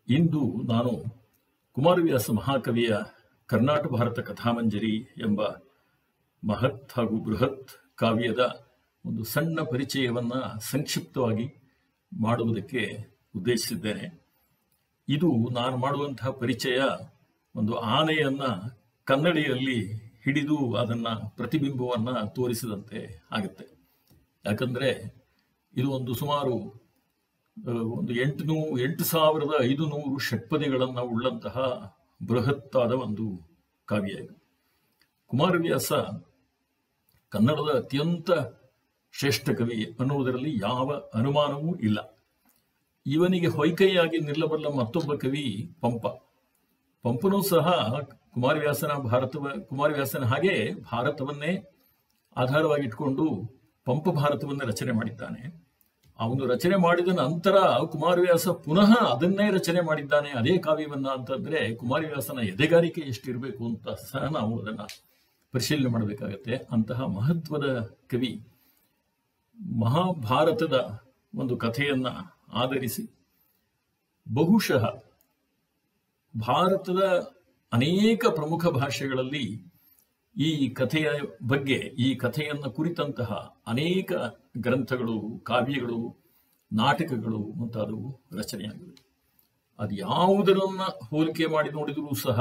ಇಂದು ನಾನು ಕುಮಾರವ್ಯಾಸ ಮಹಾಕವಿಯ ಕರ್ನಾಟಕ ಭಾರತ ಕಥಾಮಂಜರಿ ಎಂಬ ಮಹತ್ ಹಾಗೂ ಬೃಹತ್ ಕಾವ್ಯದ ಒಂದು ಸಣ್ಣ ಪರಿಚಯವನ್ನ ಸಂಕ್ಷಿಪ್ತವಾಗಿ ಮಾಡುವುದಕ್ಕೆ ಉದ್ದೇಶಿಸಿದ್ದೇನೆ ಇದು ನಾನು ಮಾಡುವಂತಹ ಪರಿಚಯ ಒಂದು ಆನೆಯನ್ನ ಕನ್ನಡಿಯಲ್ಲಿ ಹಿಡಿದು ಅದನ್ನ ಪ್ರತಿಬಿಂಬವನ್ನ ತೋರಿಸಿದಂತೆ ಆಗುತ್ತೆ ಯಾಕಂದ್ರೆ ಇದು ಒಂದು ಸುಮಾರು ಆ, ಒಂದು ಎಂಟು ನೂ ಎಂಟು ಸಾವಿರದ ಐದು ನೂರು ಷಟ್ಪದಿಗಳನ್ನು ಉಳ್ಳಂತಹ ಬೃಹತ್ತಾದ ಒಂದು ಕಾವ್ಯ ಇದು ಕುಮಾರವ್ಯಾಸ ಕನ್ನಡದ ಅತ್ಯಂತ ಶ್ರೇಷ್ಠ ಕವಿ ಅನ್ನುವುದರಲ್ಲಿ ಯಾವ ಅನುಮಾನವೂ ಇಲ್ಲ ಇವನಿಗೆ ಹೊಯ್ಕೈಯಾಗಿ ನಿಲ್ಲಬಲ್ಲ ಮತ್ತೊಬ್ಬ ಕವಿ ಪಂಪ ಪಂಪನೂ ಸಹ ಕುಮಾರವ್ಯಾಸನ ಭಾರತವ ಕುಮಾರವ್ಯಾಸನ ಹಾಗೆ ಭಾರತವನ್ನೇ ಆಧಾರವಾಗಿಟ್ಕೊಂಡು ಪಂಪ ಭಾರತವನ್ನು ರಚನೆ ಮಾಡಿದ್ದಾನೆ ಅವನು ರಚನೆ ಮಾಡಿದ ನಂತರ ಕುಮಾರವ್ಯಾಸ ಪುನಃ ಅದನ್ನೇ ರಚನೆ ಮಾಡಿದ್ದಾನೆ ಅದೇ ಕಾವ್ಯವನ್ನ ಅಂತಂದ್ರೆ ಕುಮಾರವ್ಯಾಸನ ಎದೆಗಾರಿಕೆ ಎಷ್ಟಿರಬೇಕು ಅಂತ ಸಹ ನಾವು ಅದನ್ನ ಪರಿಶೀಲನೆ ಮಾಡಬೇಕಾಗತ್ತೆ ಅಂತಹ ಮಹತ್ವದ ಕವಿ ಮಹಾಭಾರತದ ಒಂದು ಕಥೆಯನ್ನ ಆಧರಿಸಿ ಬಹುಶಃ ಭಾರತದ ಅನೇಕ ಪ್ರಮುಖ ಭಾಷೆಗಳಲ್ಲಿ ಈ ಕಥೆಯ ಬಗ್ಗೆ ಈ ಕಥೆಯನ್ನು ಕುರಿತಂತಹ ಅನೇಕ ಗ್ರಂಥಗಳು ಕಾವ್ಯಗಳು ನಾಟಕಗಳು ಮುಂತಾದವು ರಚನೆಯಾಗಿವೆ ಅದು ಯಾವುದರನ್ನ ಹೋಲಿಕೆ ಮಾಡಿ ನೋಡಿದರೂ ಸಹ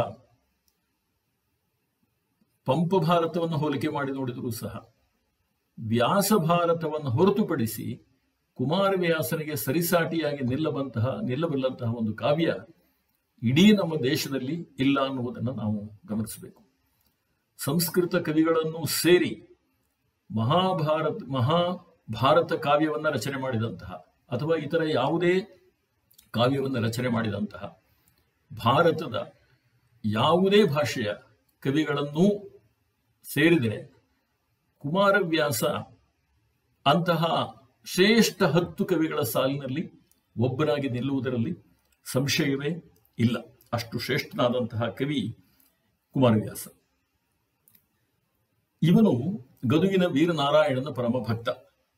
ಪಂಪ ಭಾರತವನ್ನು ಹೋಲಿಕೆ ಮಾಡಿ ನೋಡಿದರೂ ಸಹ ವ್ಯಾಸ ಭಾರತವನ್ನು ಹೊರತುಪಡಿಸಿ ಕುಮಾರವ್ಯಾಸನಿಗೆ ಸರಿಸಾಟಿಯಾಗಿ ನಿಲ್ಲಬಂತಹ ನಿಲ್ಲಬಲ್ಲಂತಹ ಒಂದು ಕಾವ್ಯ ಇಡೀ ನಮ್ಮ ದೇಶದಲ್ಲಿ ಇಲ್ಲ ಅನ್ನುವುದನ್ನು ನಾವು ಗಮನಿಸಬೇಕು ಸಂಸ್ಕೃತ ಕವಿಗಳನ್ನು ಸೇರಿ ಮಹಾಭಾರತ ಮಹಾಭಾರತ ಕಾವ್ಯವನ್ನ ರಚನೆ ಮಾಡಿದಂತಹ ಅಥವಾ ಇತರ ಯಾವುದೇ ಕಾವ್ಯವನ್ನು ರಚನೆ ಮಾಡಿದಂತಹ ಭಾರತದ ಯಾವುದೇ ಭಾಷೆಯ ಕವಿಗಳನ್ನೂ ಸೇರಿದರೆ ಕುಮಾರವ್ಯಾಸ ಅಂತಹ ಶ್ರೇಷ್ಠ ಹತ್ತು ಕವಿಗಳ ಸಾಲಿನಲ್ಲಿ ಒಬ್ಬನಾಗಿ ನಿಲ್ಲುವುದರಲ್ಲಿ ಸಂಶಯವೇ ಇಲ್ಲ ಅಷ್ಟು ಶ್ರೇಷ್ಠನಾದಂತಹ ಕವಿ ಕುಮಾರವ್ಯಾಸ ಇವನು ಗದುಗಿನ ವೀರನಾರಾಯಣನ ಪರಮ ಭಕ್ತ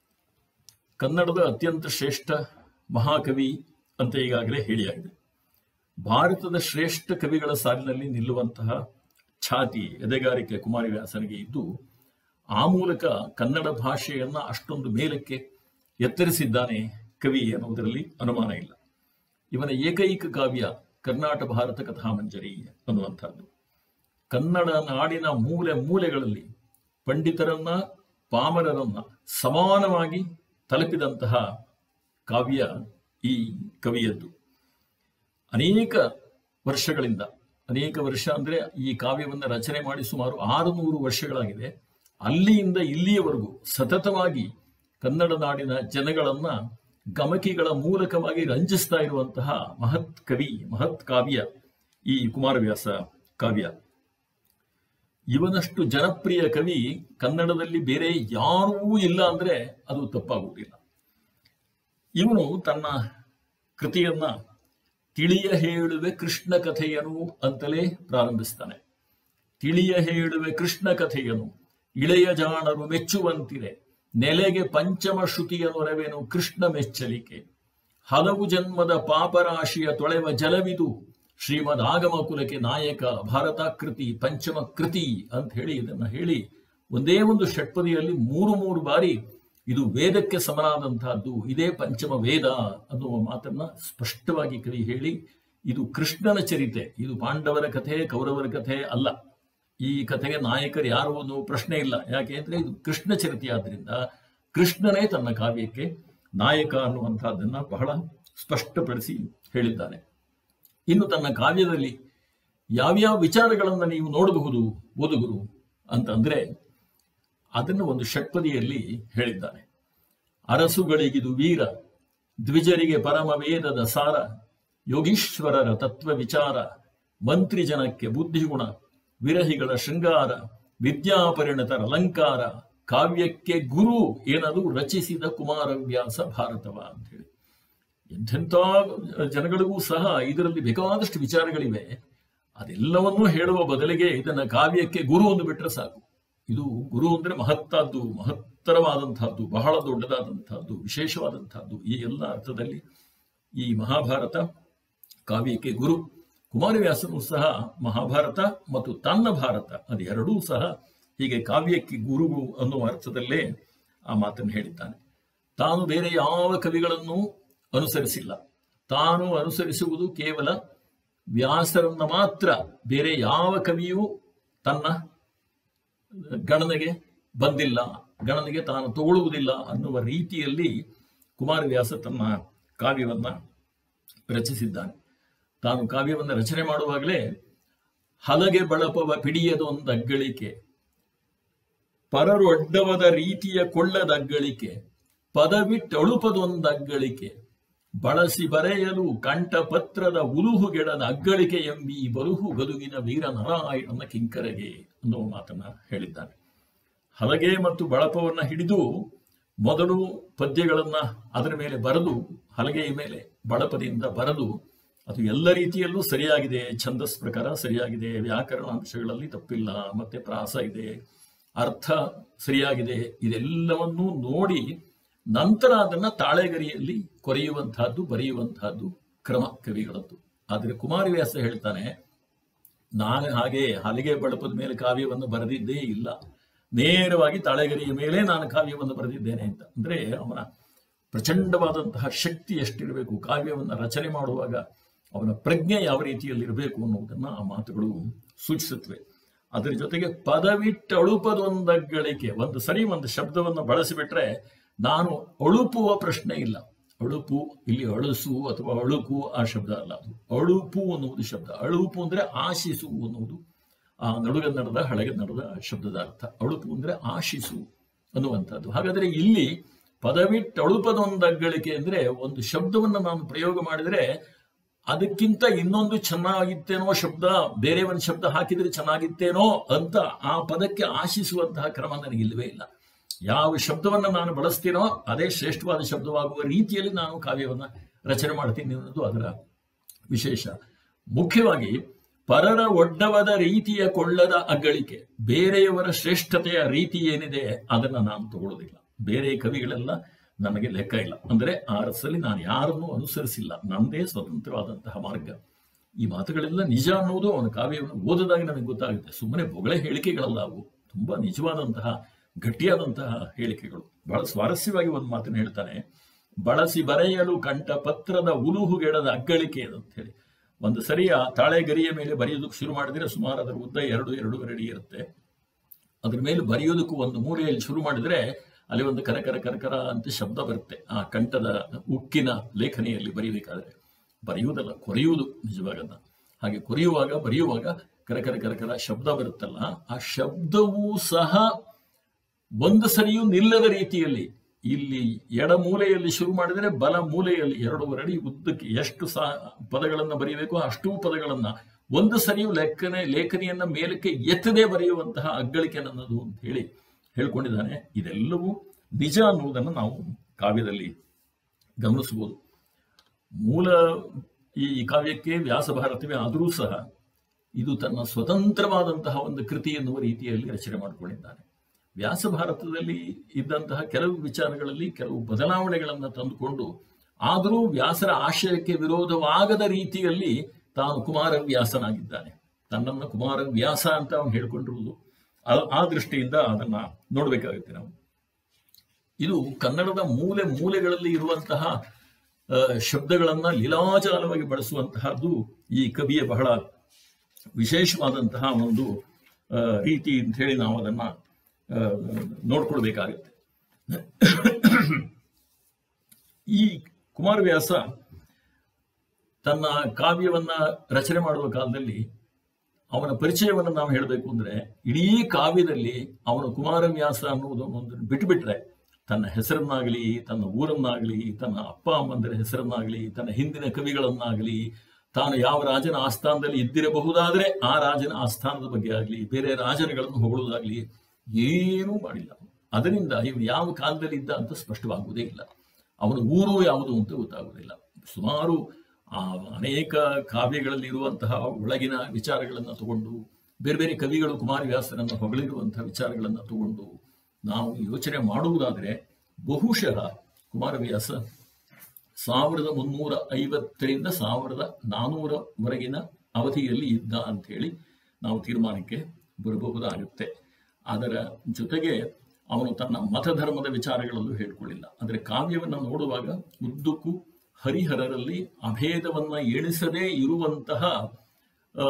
ಕನ್ನಡದ ಅತ್ಯಂತ ಶ್ರೇಷ್ಠ ಮಹಾಕವಿ ಅಂತ ಈಗಾಗಲೇ ಹೇಳಿಯಾಗಿದೆ ಭಾರತದ ಶ್ರೇಷ್ಠ ಕವಿಗಳ ಸಾಲಿನಲ್ಲಿ ನಿಲ್ಲುವಂತಹ ಛಾತಿ ಎದೆಗಾರಿಕೆ ಕುಮಾರವ್ಯಾಸನಿಗೆ ಇದ್ದು ಆ ಮೂಲಕ ಕನ್ನಡ ಭಾಷೆಯನ್ನ ಅಷ್ಟೊಂದು ಮೇಲಕ್ಕೆ ಎತ್ತರಿಸಿದ್ದಾನೆ ಕವಿ ಅನ್ನುವುದರಲ್ಲಿ ಅನುಮಾನ ಇಲ್ಲ ಇವನ ಏಕೈಕ ಕಾವ್ಯ ಕರ್ನಾಟಕ ಭಾರತ ಕಥಾಮಂಜರಿ ಅನ್ನುವಂಥದ್ದು ಕನ್ನಡ ನಾಡಿನ ಮೂಲೆ ಮೂಲೆಗಳಲ್ಲಿ ಪಂಡಿತರನ್ನ ಪಾಮರರನ್ನ ಸಮಾನವಾಗಿ ತಲುಪಿದಂತಹ ಕಾವ್ಯ ಈ ಕವಿಯದ್ದು ಅನೇಕ ವರ್ಷಗಳಿಂದ ಅನೇಕ ವರ್ಷ ಅಂದ್ರೆ ಈ ಕಾವ್ಯವನ್ನು ರಚನೆ ಮಾಡಿ ಸುಮಾರು ಆರುನೂರು ವರ್ಷಗಳಾಗಿದೆ ಅಲ್ಲಿಯಿಂದ ಇಲ್ಲಿಯವರೆಗೂ ಸತತವಾಗಿ ಕನ್ನಡ ನಾಡಿನ ಜನಗಳನ್ನ ಗಮಕಿಗಳ ಮೂಲಕವಾಗಿ ರಂಜಿಸ್ತಾ ಇರುವಂತಹ ಮಹತ್ ಕವಿ ಮಹತ್ ಕಾವ್ಯ ಈ ಕುಮಾರವ್ಯಾಸ ಕಾವ್ಯ ಇವನಷ್ಟು ಜನಪ್ರಿಯ ಕವಿ ಕನ್ನಡದಲ್ಲಿ ಬೇರೆ ಯಾರೂ ಇಲ್ಲ ಅಂದ್ರೆ ಅದು ತಪ್ಪಾಗುವುದಿಲ್ಲ ಇವನು ತನ್ನ ಕೃತಿಯನ್ನ ತಿಳಿಯ ಹೇಳುವೆ ಕೃಷ್ಣ ಕಥೆಯನು ಅಂತಲೇ ಪ್ರಾರಂಭಿಸ್ತಾನೆ ತಿಳಿಯ ಹೇಳುವೆ ಕೃಷ್ಣ ಕಥೆಯನು ಇಳೆಯ ಜಾಣರು ಮೆಚ್ಚುವಂತಿರೆ ನೆಲೆಗೆ ಪಂಚಮ ಶ್ರುತಿಯ ನೊರವೆನು ಕೃಷ್ಣ ಮೆಚ್ಚಲಿಕೆ ಹಲವು ಜನ್ಮದ ಪಾಪರಾಶಿಯ ತೊಳೆವ ಜಲವಿದು ಶ್ರೀಮದ್ ಆಗಮ ಕುಲಕ್ಕೆ ನಾಯಕ ಭಾರತಾಕೃತಿ ಪಂಚಮ ಕೃತಿ ಅಂತ ಹೇಳಿ ಇದನ್ನ ಹೇಳಿ ಒಂದೇ ಒಂದು ಷಟ್ಪದಿಯಲ್ಲಿ ಮೂರು ಮೂರು ಬಾರಿ ಇದು ವೇದಕ್ಕೆ ಸಮನಾದಂತಹದ್ದು ಇದೇ ಪಂಚಮ ವೇದ ಅನ್ನುವ ಮಾತನ್ನ ಸ್ಪಷ್ಟವಾಗಿ ಕವಿ ಹೇಳಿ ಇದು ಕೃಷ್ಣನ ಚರಿತೆ ಇದು ಪಾಂಡವರ ಕಥೆ ಕೌರವರ ಕಥೆ ಅಲ್ಲ ಈ ಕಥೆಗೆ ನಾಯಕರು ಯಾರು ಅನ್ನೋ ಪ್ರಶ್ನೆ ಇಲ್ಲ ಯಾಕೆ ಅಂದ್ರೆ ಇದು ಕೃಷ್ಣ ಚರಿತೆಯಾದ್ರಿಂದ ಕೃಷ್ಣನೇ ತನ್ನ ಕಾವ್ಯಕ್ಕೆ ನಾಯಕ ಅನ್ನುವಂತಹದ್ದನ್ನ ಬಹಳ ಸ್ಪಷ್ಟಪಡಿಸಿ ಹೇಳಿದ್ದಾನೆ ಇನ್ನು ತನ್ನ ಕಾವ್ಯದಲ್ಲಿ ಯಾವ್ಯಾವ ವಿಚಾರಗಳನ್ನು ನೀವು ನೋಡಬಹುದು ಓದುಗರು ಅಂತಂದ್ರೆ ಅದನ್ನು ಒಂದು ಷಟ್ಪದಿಯಲ್ಲಿ ಹೇಳಿದ್ದಾನೆ ಅರಸುಗಳಿಗಿದು ವೀರ ದ್ವಿಜರಿಗೆ ಪರಮ ವೇದದ ಸಾರ ಯೋಗೀಶ್ವರರ ತತ್ವ ವಿಚಾರ ಮಂತ್ರಿ ಜನಕ್ಕೆ ಬುದ್ಧಿಗುಣ ವಿರಹಿಗಳ ಶೃಂಗಾರ ವಿದ್ಯಾಪರಿಣತರ ಅಲಂಕಾರ ಕಾವ್ಯಕ್ಕೆ ಗುರು ಏನದು ರಚಿಸಿದ ಕುಮಾರವ್ಯಾಸ ಭಾರತವ ಅಂತ ಹೇಳಿ ಎಂಥೆಂಥ ಜನಗಳಿಗೂ ಸಹ ಇದರಲ್ಲಿ ಬೇಕಾದಷ್ಟು ವಿಚಾರಗಳಿವೆ ಅದೆಲ್ಲವನ್ನೂ ಹೇಳುವ ಬದಲಿಗೆ ಇದನ್ನ ಕಾವ್ಯಕ್ಕೆ ಗುರು ಒಂದು ಬಿಟ್ಟರೆ ಸಾಕು ಇದು ಗುರು ಅಂದ್ರೆ ಮಹತ್ತಾದ್ದು ಮಹತ್ತರವಾದಂತಹದ್ದು ಬಹಳ ದೊಡ್ಡದಾದಂತಹದ್ದು ವಿಶೇಷವಾದಂತಹದ್ದು ಈ ಎಲ್ಲ ಅರ್ಥದಲ್ಲಿ ಈ ಮಹಾಭಾರತ ಕಾವ್ಯಕ್ಕೆ ಗುರು ಕುಮಾರವ್ಯಾಸನು ಸಹ ಮಹಾಭಾರತ ಮತ್ತು ತನ್ನ ಭಾರತ ಅದು ಎರಡೂ ಸಹ ಹೀಗೆ ಕಾವ್ಯಕ್ಕೆ ಗುರು ಅನ್ನುವ ಅರ್ಥದಲ್ಲೇ ಆ ಮಾತನ್ನು ಹೇಳಿದ್ದಾನೆ ತಾನು ಬೇರೆ ಯಾವ ಕವಿಗಳನ್ನು ಅನುಸರಿಸಿಲ್ಲ ತಾನು ಅನುಸರಿಸುವುದು ಕೇವಲ ವ್ಯಾಸರನ್ನ ಮಾತ್ರ ಬೇರೆ ಯಾವ ಕವಿಯೂ ತನ್ನ ಗಣನೆಗೆ ಬಂದಿಲ್ಲ ಗಣನೆಗೆ ತಾನು ತಗೊಳ್ಳುವುದಿಲ್ಲ ಅನ್ನುವ ರೀತಿಯಲ್ಲಿ ಕುಮಾರವ್ಯಾಸ ತನ್ನ ಕಾವ್ಯವನ್ನ ರಚಿಸಿದ್ದಾನೆ ತಾನು ಕಾವ್ಯವನ್ನು ರಚನೆ ಮಾಡುವಾಗಲೇ ಹಲಗೆ ಬಳಪವ ಪಿಡಿಯದೊಂದಗ್ಗಳಿಕೆ ಪರರು ಅಡ್ಡವದ ರೀತಿಯ ಕೊಳ್ಳದಗ್ಗಳಿಕೆ ಪದವಿಟ್ಟಳುಪದೊಂದಗ್ಗಳಿಕೆ ಬಳಸಿ ಬರೆಯಲು ಕಂಠಪತ್ರದ ಉಲುಹುಗೆಡದ ಅಗ್ಗಳಿಕೆ ಎಂಬಿ ಬರುಹು ಗದುಗಿನ ವೀರ ನಾರಾಯಣನ ಕಿಂಕರಗೆ ಅನ್ನುವ ಮಾತನ್ನ ಹೇಳಿದ್ದಾನೆ ಹಲಗೆ ಮತ್ತು ಬಳಪವನ್ನ ಹಿಡಿದು ಮೊದಲು ಪದ್ಯಗಳನ್ನ ಅದರ ಮೇಲೆ ಬರೆದು ಹಲಗೆಯ ಮೇಲೆ ಬಳಪದಿಂದ ಬರೆದು ಅದು ಎಲ್ಲ ರೀತಿಯಲ್ಲೂ ಸರಿಯಾಗಿದೆ ಛಂದಸ್ ಪ್ರಕಾರ ಸರಿಯಾಗಿದೆ ವ್ಯಾಕರಣ ಅಂಶಗಳಲ್ಲಿ ತಪ್ಪಿಲ್ಲ ಮತ್ತೆ ಪ್ರಾಸ ಇದೆ ಅರ್ಥ ಸರಿಯಾಗಿದೆ ಇದೆಲ್ಲವನ್ನೂ ನೋಡಿ ನಂತರ ಅದನ್ನ ತಾಳೆಗರಿಯಲ್ಲಿ ಕೊರೆಯುವಂತಹದ್ದು ಬರೆಯುವಂತಹದ್ದು ಕ್ರಮ ಕವಿಗಳದ್ದು ಆದರೆ ಕುಮಾರವ್ಯಾಸ ಹೇಳ್ತಾನೆ ನಾನು ಹಾಗೆ ಹಲಿಗೆ ಬಳಪದ ಮೇಲೆ ಕಾವ್ಯವನ್ನು ಬರೆದಿದ್ದೇ ಇಲ್ಲ ನೇರವಾಗಿ ತಾಳೆಗರಿಯ ಮೇಲೆ ನಾನು ಕಾವ್ಯವನ್ನು ಬರೆದಿದ್ದೇನೆ ಅಂತ ಅಂದ್ರೆ ಅವನ ಪ್ರಚಂಡವಾದಂತಹ ಶಕ್ತಿ ಎಷ್ಟಿರಬೇಕು ಕಾವ್ಯವನ್ನು ರಚನೆ ಮಾಡುವಾಗ ಅವನ ಪ್ರಜ್ಞೆ ಯಾವ ರೀತಿಯಲ್ಲಿರಬೇಕು ಅನ್ನುವುದನ್ನ ಆ ಮಾತುಗಳು ಸೂಚಿಸುತ್ತವೆ ಅದರ ಜೊತೆಗೆ ಪದವಿಟ್ಟಳುಪದೊಂದಗ್ಗಳಿಕೆ ಒಂದು ಸರಿ ಒಂದು ಶಬ್ದವನ್ನು ಬಳಸಿಬಿಟ್ರೆ ನಾನು ಅಳುಪುವ ಪ್ರಶ್ನೆ ಇಲ್ಲ ಅಳುಪು ಇಲ್ಲಿ ಅಳಸು ಅಥವಾ ಅಳುಕು ಆ ಶಬ್ದ ಅಲ್ಲ ಅದು ಅಳುಪು ಅನ್ನುವುದು ಶಬ್ದ ಅಳುಪು ಅಂದ್ರೆ ಆಶಿಸು ಅನ್ನುವುದು ಆ ನಡುಗನ್ನಡದ ಹಳಗನ್ನಡದ ಶಬ್ದದ ಅರ್ಥ ಅಳುಪು ಅಂದ್ರೆ ಆಶಿಸು ಅನ್ನುವಂಥದ್ದು ಹಾಗಾದ್ರೆ ಇಲ್ಲಿ ಪದವಿಟ್ಟಳುಪದೊಂದಗ್ಗಳಿಕೆ ಅಂದ್ರೆ ಒಂದು ಶಬ್ದವನ್ನು ನಾನು ಪ್ರಯೋಗ ಮಾಡಿದ್ರೆ ಅದಕ್ಕಿಂತ ಇನ್ನೊಂದು ಚೆನ್ನಾಗಿತ್ತೇನೋ ಶಬ್ದ ಬೇರೆ ಒಂದು ಶಬ್ದ ಹಾಕಿದ್ರೆ ಚೆನ್ನಾಗಿತ್ತೇನೋ ಅಂತ ಆ ಪದಕ್ಕೆ ಆಶಿಸುವಂತಹ ಕ್ರಮ ನನಗಿಲ್ಲವೇ ಇಲ್ಲ ಯಾವ ಶಬ್ದವನ್ನ ನಾನು ಬಳಸ್ತೀನೋ ಅದೇ ಶ್ರೇಷ್ಠವಾದ ಶಬ್ದವಾಗುವ ರೀತಿಯಲ್ಲಿ ನಾನು ಕಾವ್ಯವನ್ನ ರಚನೆ ಮಾಡ್ತೀನಿ ಅನ್ನೋದು ಅದರ ವಿಶೇಷ ಮುಖ್ಯವಾಗಿ ಪರರ ಒಡ್ಡವದ ರೀತಿಯ ಕೊಳ್ಳದ ಅಗ್ಗಳಿಕೆ ಬೇರೆಯವರ ಶ್ರೇಷ್ಠತೆಯ ರೀತಿ ಏನಿದೆ ಅದನ್ನ ನಾನು ತಗೊಳ್ಳೋದಿಲ್ಲ ಬೇರೆ ಕವಿಗಳೆಲ್ಲ ನನಗೆ ಲೆಕ್ಕ ಇಲ್ಲ ಅಂದ್ರೆ ಆ ರಸದಲ್ಲಿ ನಾನು ಯಾರನ್ನೂ ಅನುಸರಿಸಿಲ್ಲ ನಂದೇ ಸ್ವತಂತ್ರವಾದಂತಹ ಮಾರ್ಗ ಈ ಮಾತುಗಳೆಲ್ಲ ನಿಜ ಅನ್ನುವುದು ಅವನ ಕಾವ್ಯವನ್ನು ಓದಿದಾಗ ನನಗೆ ಗೊತ್ತಾಗುತ್ತೆ ಸುಮ್ಮನೆ ಬೊಗಳೆ ಹೇಳಿಕೆಗಳಲ್ಲ ಅವು ತುಂಬಾ ನಿಜವಾದಂತಹ ಗಟ್ಟಿಯಾದಂತಹ ಹೇಳಿಕೆಗಳು ಬಹಳ ಸ್ವಾರಸ್ಯವಾಗಿ ಒಂದು ಮಾತನ್ನು ಹೇಳ್ತಾನೆ ಬಳಸಿ ಬರೆಯಲು ಕಂಠ ಪತ್ರದ ಉಲುಹುಗೆಡದ ಅಗ್ಗಳಿಕೆ ಅಂತ ಹೇಳಿ ಒಂದು ಸರಿಯ ತಾಳೆಗರಿಯ ಮೇಲೆ ಬರೆಯೋದಕ್ಕೆ ಶುರು ಮಾಡಿದ್ರೆ ಸುಮಾರು ಅದರ ಉದ್ದ ಎರಡು ಎರಡೂವರೆ ಅಡಿ ಇರುತ್ತೆ ಅದ್ರ ಮೇಲೆ ಬರೆಯೋದಕ್ಕೂ ಒಂದು ಮೂಲೆಯಲ್ಲಿ ಶುರು ಮಾಡಿದ್ರೆ ಅಲ್ಲಿ ಒಂದು ಕರಕರ ಕರಕರ ಅಂತ ಶಬ್ದ ಬರುತ್ತೆ ಆ ಕಂಠದ ಉಕ್ಕಿನ ಲೇಖನಿಯಲ್ಲಿ ಬರೀಬೇಕಾದ್ರೆ ಬರೆಯುವುದಲ್ಲ ಕೊರೆಯುವುದು ನಿಜವಾಗಲ್ಲ ಹಾಗೆ ಕೊರೆಯುವಾಗ ಬರೆಯುವಾಗ ಕರಕರ ಕರಕರ ಶಬ್ದ ಬರುತ್ತಲ್ಲ ಆ ಶಬ್ದವೂ ಸಹ ಒಂದು ಸರಿಯೂ ನಿಲ್ಲದ ರೀತಿಯಲ್ಲಿ ಇಲ್ಲಿ ಎಡ ಮೂಲೆಯಲ್ಲಿ ಶುರು ಮಾಡಿದರೆ ಬಲ ಮೂಲೆಯಲ್ಲಿ ಎರಡೂವರೆ ಅಡಿ ಉದ್ದಕ್ಕೆ ಎಷ್ಟು ಸಹ ಪದಗಳನ್ನು ಬರೆಯಬೇಕು ಅಷ್ಟೂ ಪದಗಳನ್ನ ಒಂದು ಸರಿಯು ಲೆಕ್ಕನೆ ಲೇಖನಿಯನ್ನ ಮೇಲಕ್ಕೆ ಎತ್ತದೇ ಬರೆಯುವಂತಹ ಅಗ್ಗಳಿಕೆ ನನ್ನದು ಅಂತ ಹೇಳಿ ಹೇಳ್ಕೊಂಡಿದ್ದಾನೆ ಇದೆಲ್ಲವೂ ನಿಜ ಅನ್ನುವುದನ್ನು ನಾವು ಕಾವ್ಯದಲ್ಲಿ ಗಮನಿಸಬಹುದು ಮೂಲ ಈ ಕಾವ್ಯಕ್ಕೆ ವ್ಯಾಸ ಭಾರತವೇ ಆದರೂ ಸಹ ಇದು ತನ್ನ ಸ್ವತಂತ್ರವಾದಂತಹ ಒಂದು ಕೃತಿ ಎನ್ನುವ ರೀತಿಯಲ್ಲಿ ರಚನೆ ಮಾಡಿಕೊಂಡಿದ್ದಾನೆ ವ್ಯಾಸ ಭಾರತದಲ್ಲಿ ಇದ್ದಂತಹ ಕೆಲವು ವಿಚಾರಗಳಲ್ಲಿ ಕೆಲವು ಬದಲಾವಣೆಗಳನ್ನು ತಂದುಕೊಂಡು ಆದರೂ ವ್ಯಾಸರ ಆಶಯಕ್ಕೆ ವಿರೋಧವಾಗದ ರೀತಿಯಲ್ಲಿ ತಾನು ಕುಮಾರ ವ್ಯಾಸನಾಗಿದ್ದಾನೆ ತನ್ನನ್ನು ಕುಮಾರ ವ್ಯಾಸ ಅಂತ ಅವನು ಹೇಳ್ಕೊಂಡಿರುವುದು ಆ- ಆ ದೃಷ್ಟಿಯಿಂದ ಅದನ್ನ ನೋಡ್ಬೇಕಾಗುತ್ತೆ ನಾವು ಇದು ಕನ್ನಡದ ಮೂಲೆ ಮೂಲೆಗಳಲ್ಲಿ ಇರುವಂತಹ ಆ, ಶಬ್ದಗಳನ್ನ ಲೀಲಾಜಾಲವಾಗಿ ಬಳಸುವಂತಹದ್ದು ಈ ಕವಿಯ ಬಹಳ ವಿಶೇಷವಾದಂತಹ ಒಂದು ಆ, ರೀತಿ ಅಂತ ಹೇಳಿ ನಾವು ಅದನ್ನ ಆ, ನೋಡ್ಕೊಳ್ಬೇಕಾಗುತ್ತೆ ಈ ಕುಮಾರವ್ಯಾಸ ತನ್ನ ಕಾವ್ಯವನ್ನ ರಚನೆ ಮಾಡುವ ಕಾಲದಲ್ಲಿ ಅವನ ಪರಿಚಯವನ್ನು ನಾವು ಹೇಳಬೇಕು ಅಂದ್ರೆ ಇಡೀ ಕಾವ್ಯದಲ್ಲಿ ಅವನು ಕುಮಾರವ್ಯಾಸ ಅನ್ನುವುದನ್ನು ಒಂದು ಬಿಟ್ಟುಬಿಟ್ರೆ ತನ್ನ ಹೆಸರನ್ನಾಗಲಿ ತನ್ನ ಊರನ್ನಾಗಲಿ ತನ್ನ ಅಪ್ಪ ಅಮ್ಮಂದರ ಹೆಸರನ್ನಾಗಲಿ ತನ್ನ ಹಿಂದಿನ ಕವಿಗಳನ್ನಾಗಲಿ ತಾನು ಯಾವ ರಾಜನ ಆಸ್ಥಾನದಲ್ಲಿ ಇದ್ದಿರಬಹುದಾದ್ರೆ ಆ ರಾಜನ ಆಸ್ಥಾನದ ಬಗ್ಗೆ ಆಗಲಿ ಬೇರೆ ರಾಜರುಗಳನ್ನು ಹೊಗಳುವುದಾಗಲಿ ಏನೂ ಮಾಡಿಲ್ಲ ಅದರಿಂದ ಇವನು ಯಾವ ಕಾಲದಲ್ಲಿ ಇದ್ದ ಅಂತ ಸ್ಪಷ್ಟವಾಗುವುದೇ ಇಲ್ಲ ಅವನ ಊರು ಯಾವುದು ಅಂತ ಗೊತ್ತಾಗುವುದಿಲ್ಲ ಸುಮಾರು ಆ ಅನೇಕ ಕಾವ್ಯಗಳಲ್ಲಿ ಇರುವಂತಹ ಒಳಗಿನ ವಿಚಾರಗಳನ್ನು ತಗೊಂಡು ಬೇರೆ ಬೇರೆ ಕವಿಗಳು ಕುಮಾರವ್ಯಾಸರನ್ನು ಹೊಗಳಿರುವಂತಹ ವಿಚಾರಗಳನ್ನು ತಗೊಂಡು ನಾವು ಯೋಚನೆ ಮಾಡುವುದಾದರೆ ಬಹುಶಃ ಕುಮಾರವ್ಯಾಸ ಸಾವಿರದ ಮುನ್ನೂರ ಐವತ್ತರಿಂದ ಸಾವಿರದ ನಾನ್ನೂರವರೆಗಿನ ಅವಧಿಯಲ್ಲಿ ಇದ್ದ ಅಂಥೇಳಿ ನಾವು ತೀರ್ಮಾನಕ್ಕೆ ಬರಬಹುದಾಗುತ್ತೆ ಅದರ ಜೊತೆಗೆ ಅವನು ತನ್ನ ಮತಧರ್ಮದ ವಿಚಾರಗಳಲ್ಲೂ ಹೇಳ್ಕೊಳ್ಳಿಲ್ಲ ಆದರೆ ಕಾವ್ಯವನ್ನು ನೋಡುವಾಗ ಉದ್ದಕ್ಕೂ ಹರಿಹರರಲ್ಲಿ ಅಭೇದವನ್ನ ಎಣಿಸದೇ ಇರುವಂತಹ ಆ,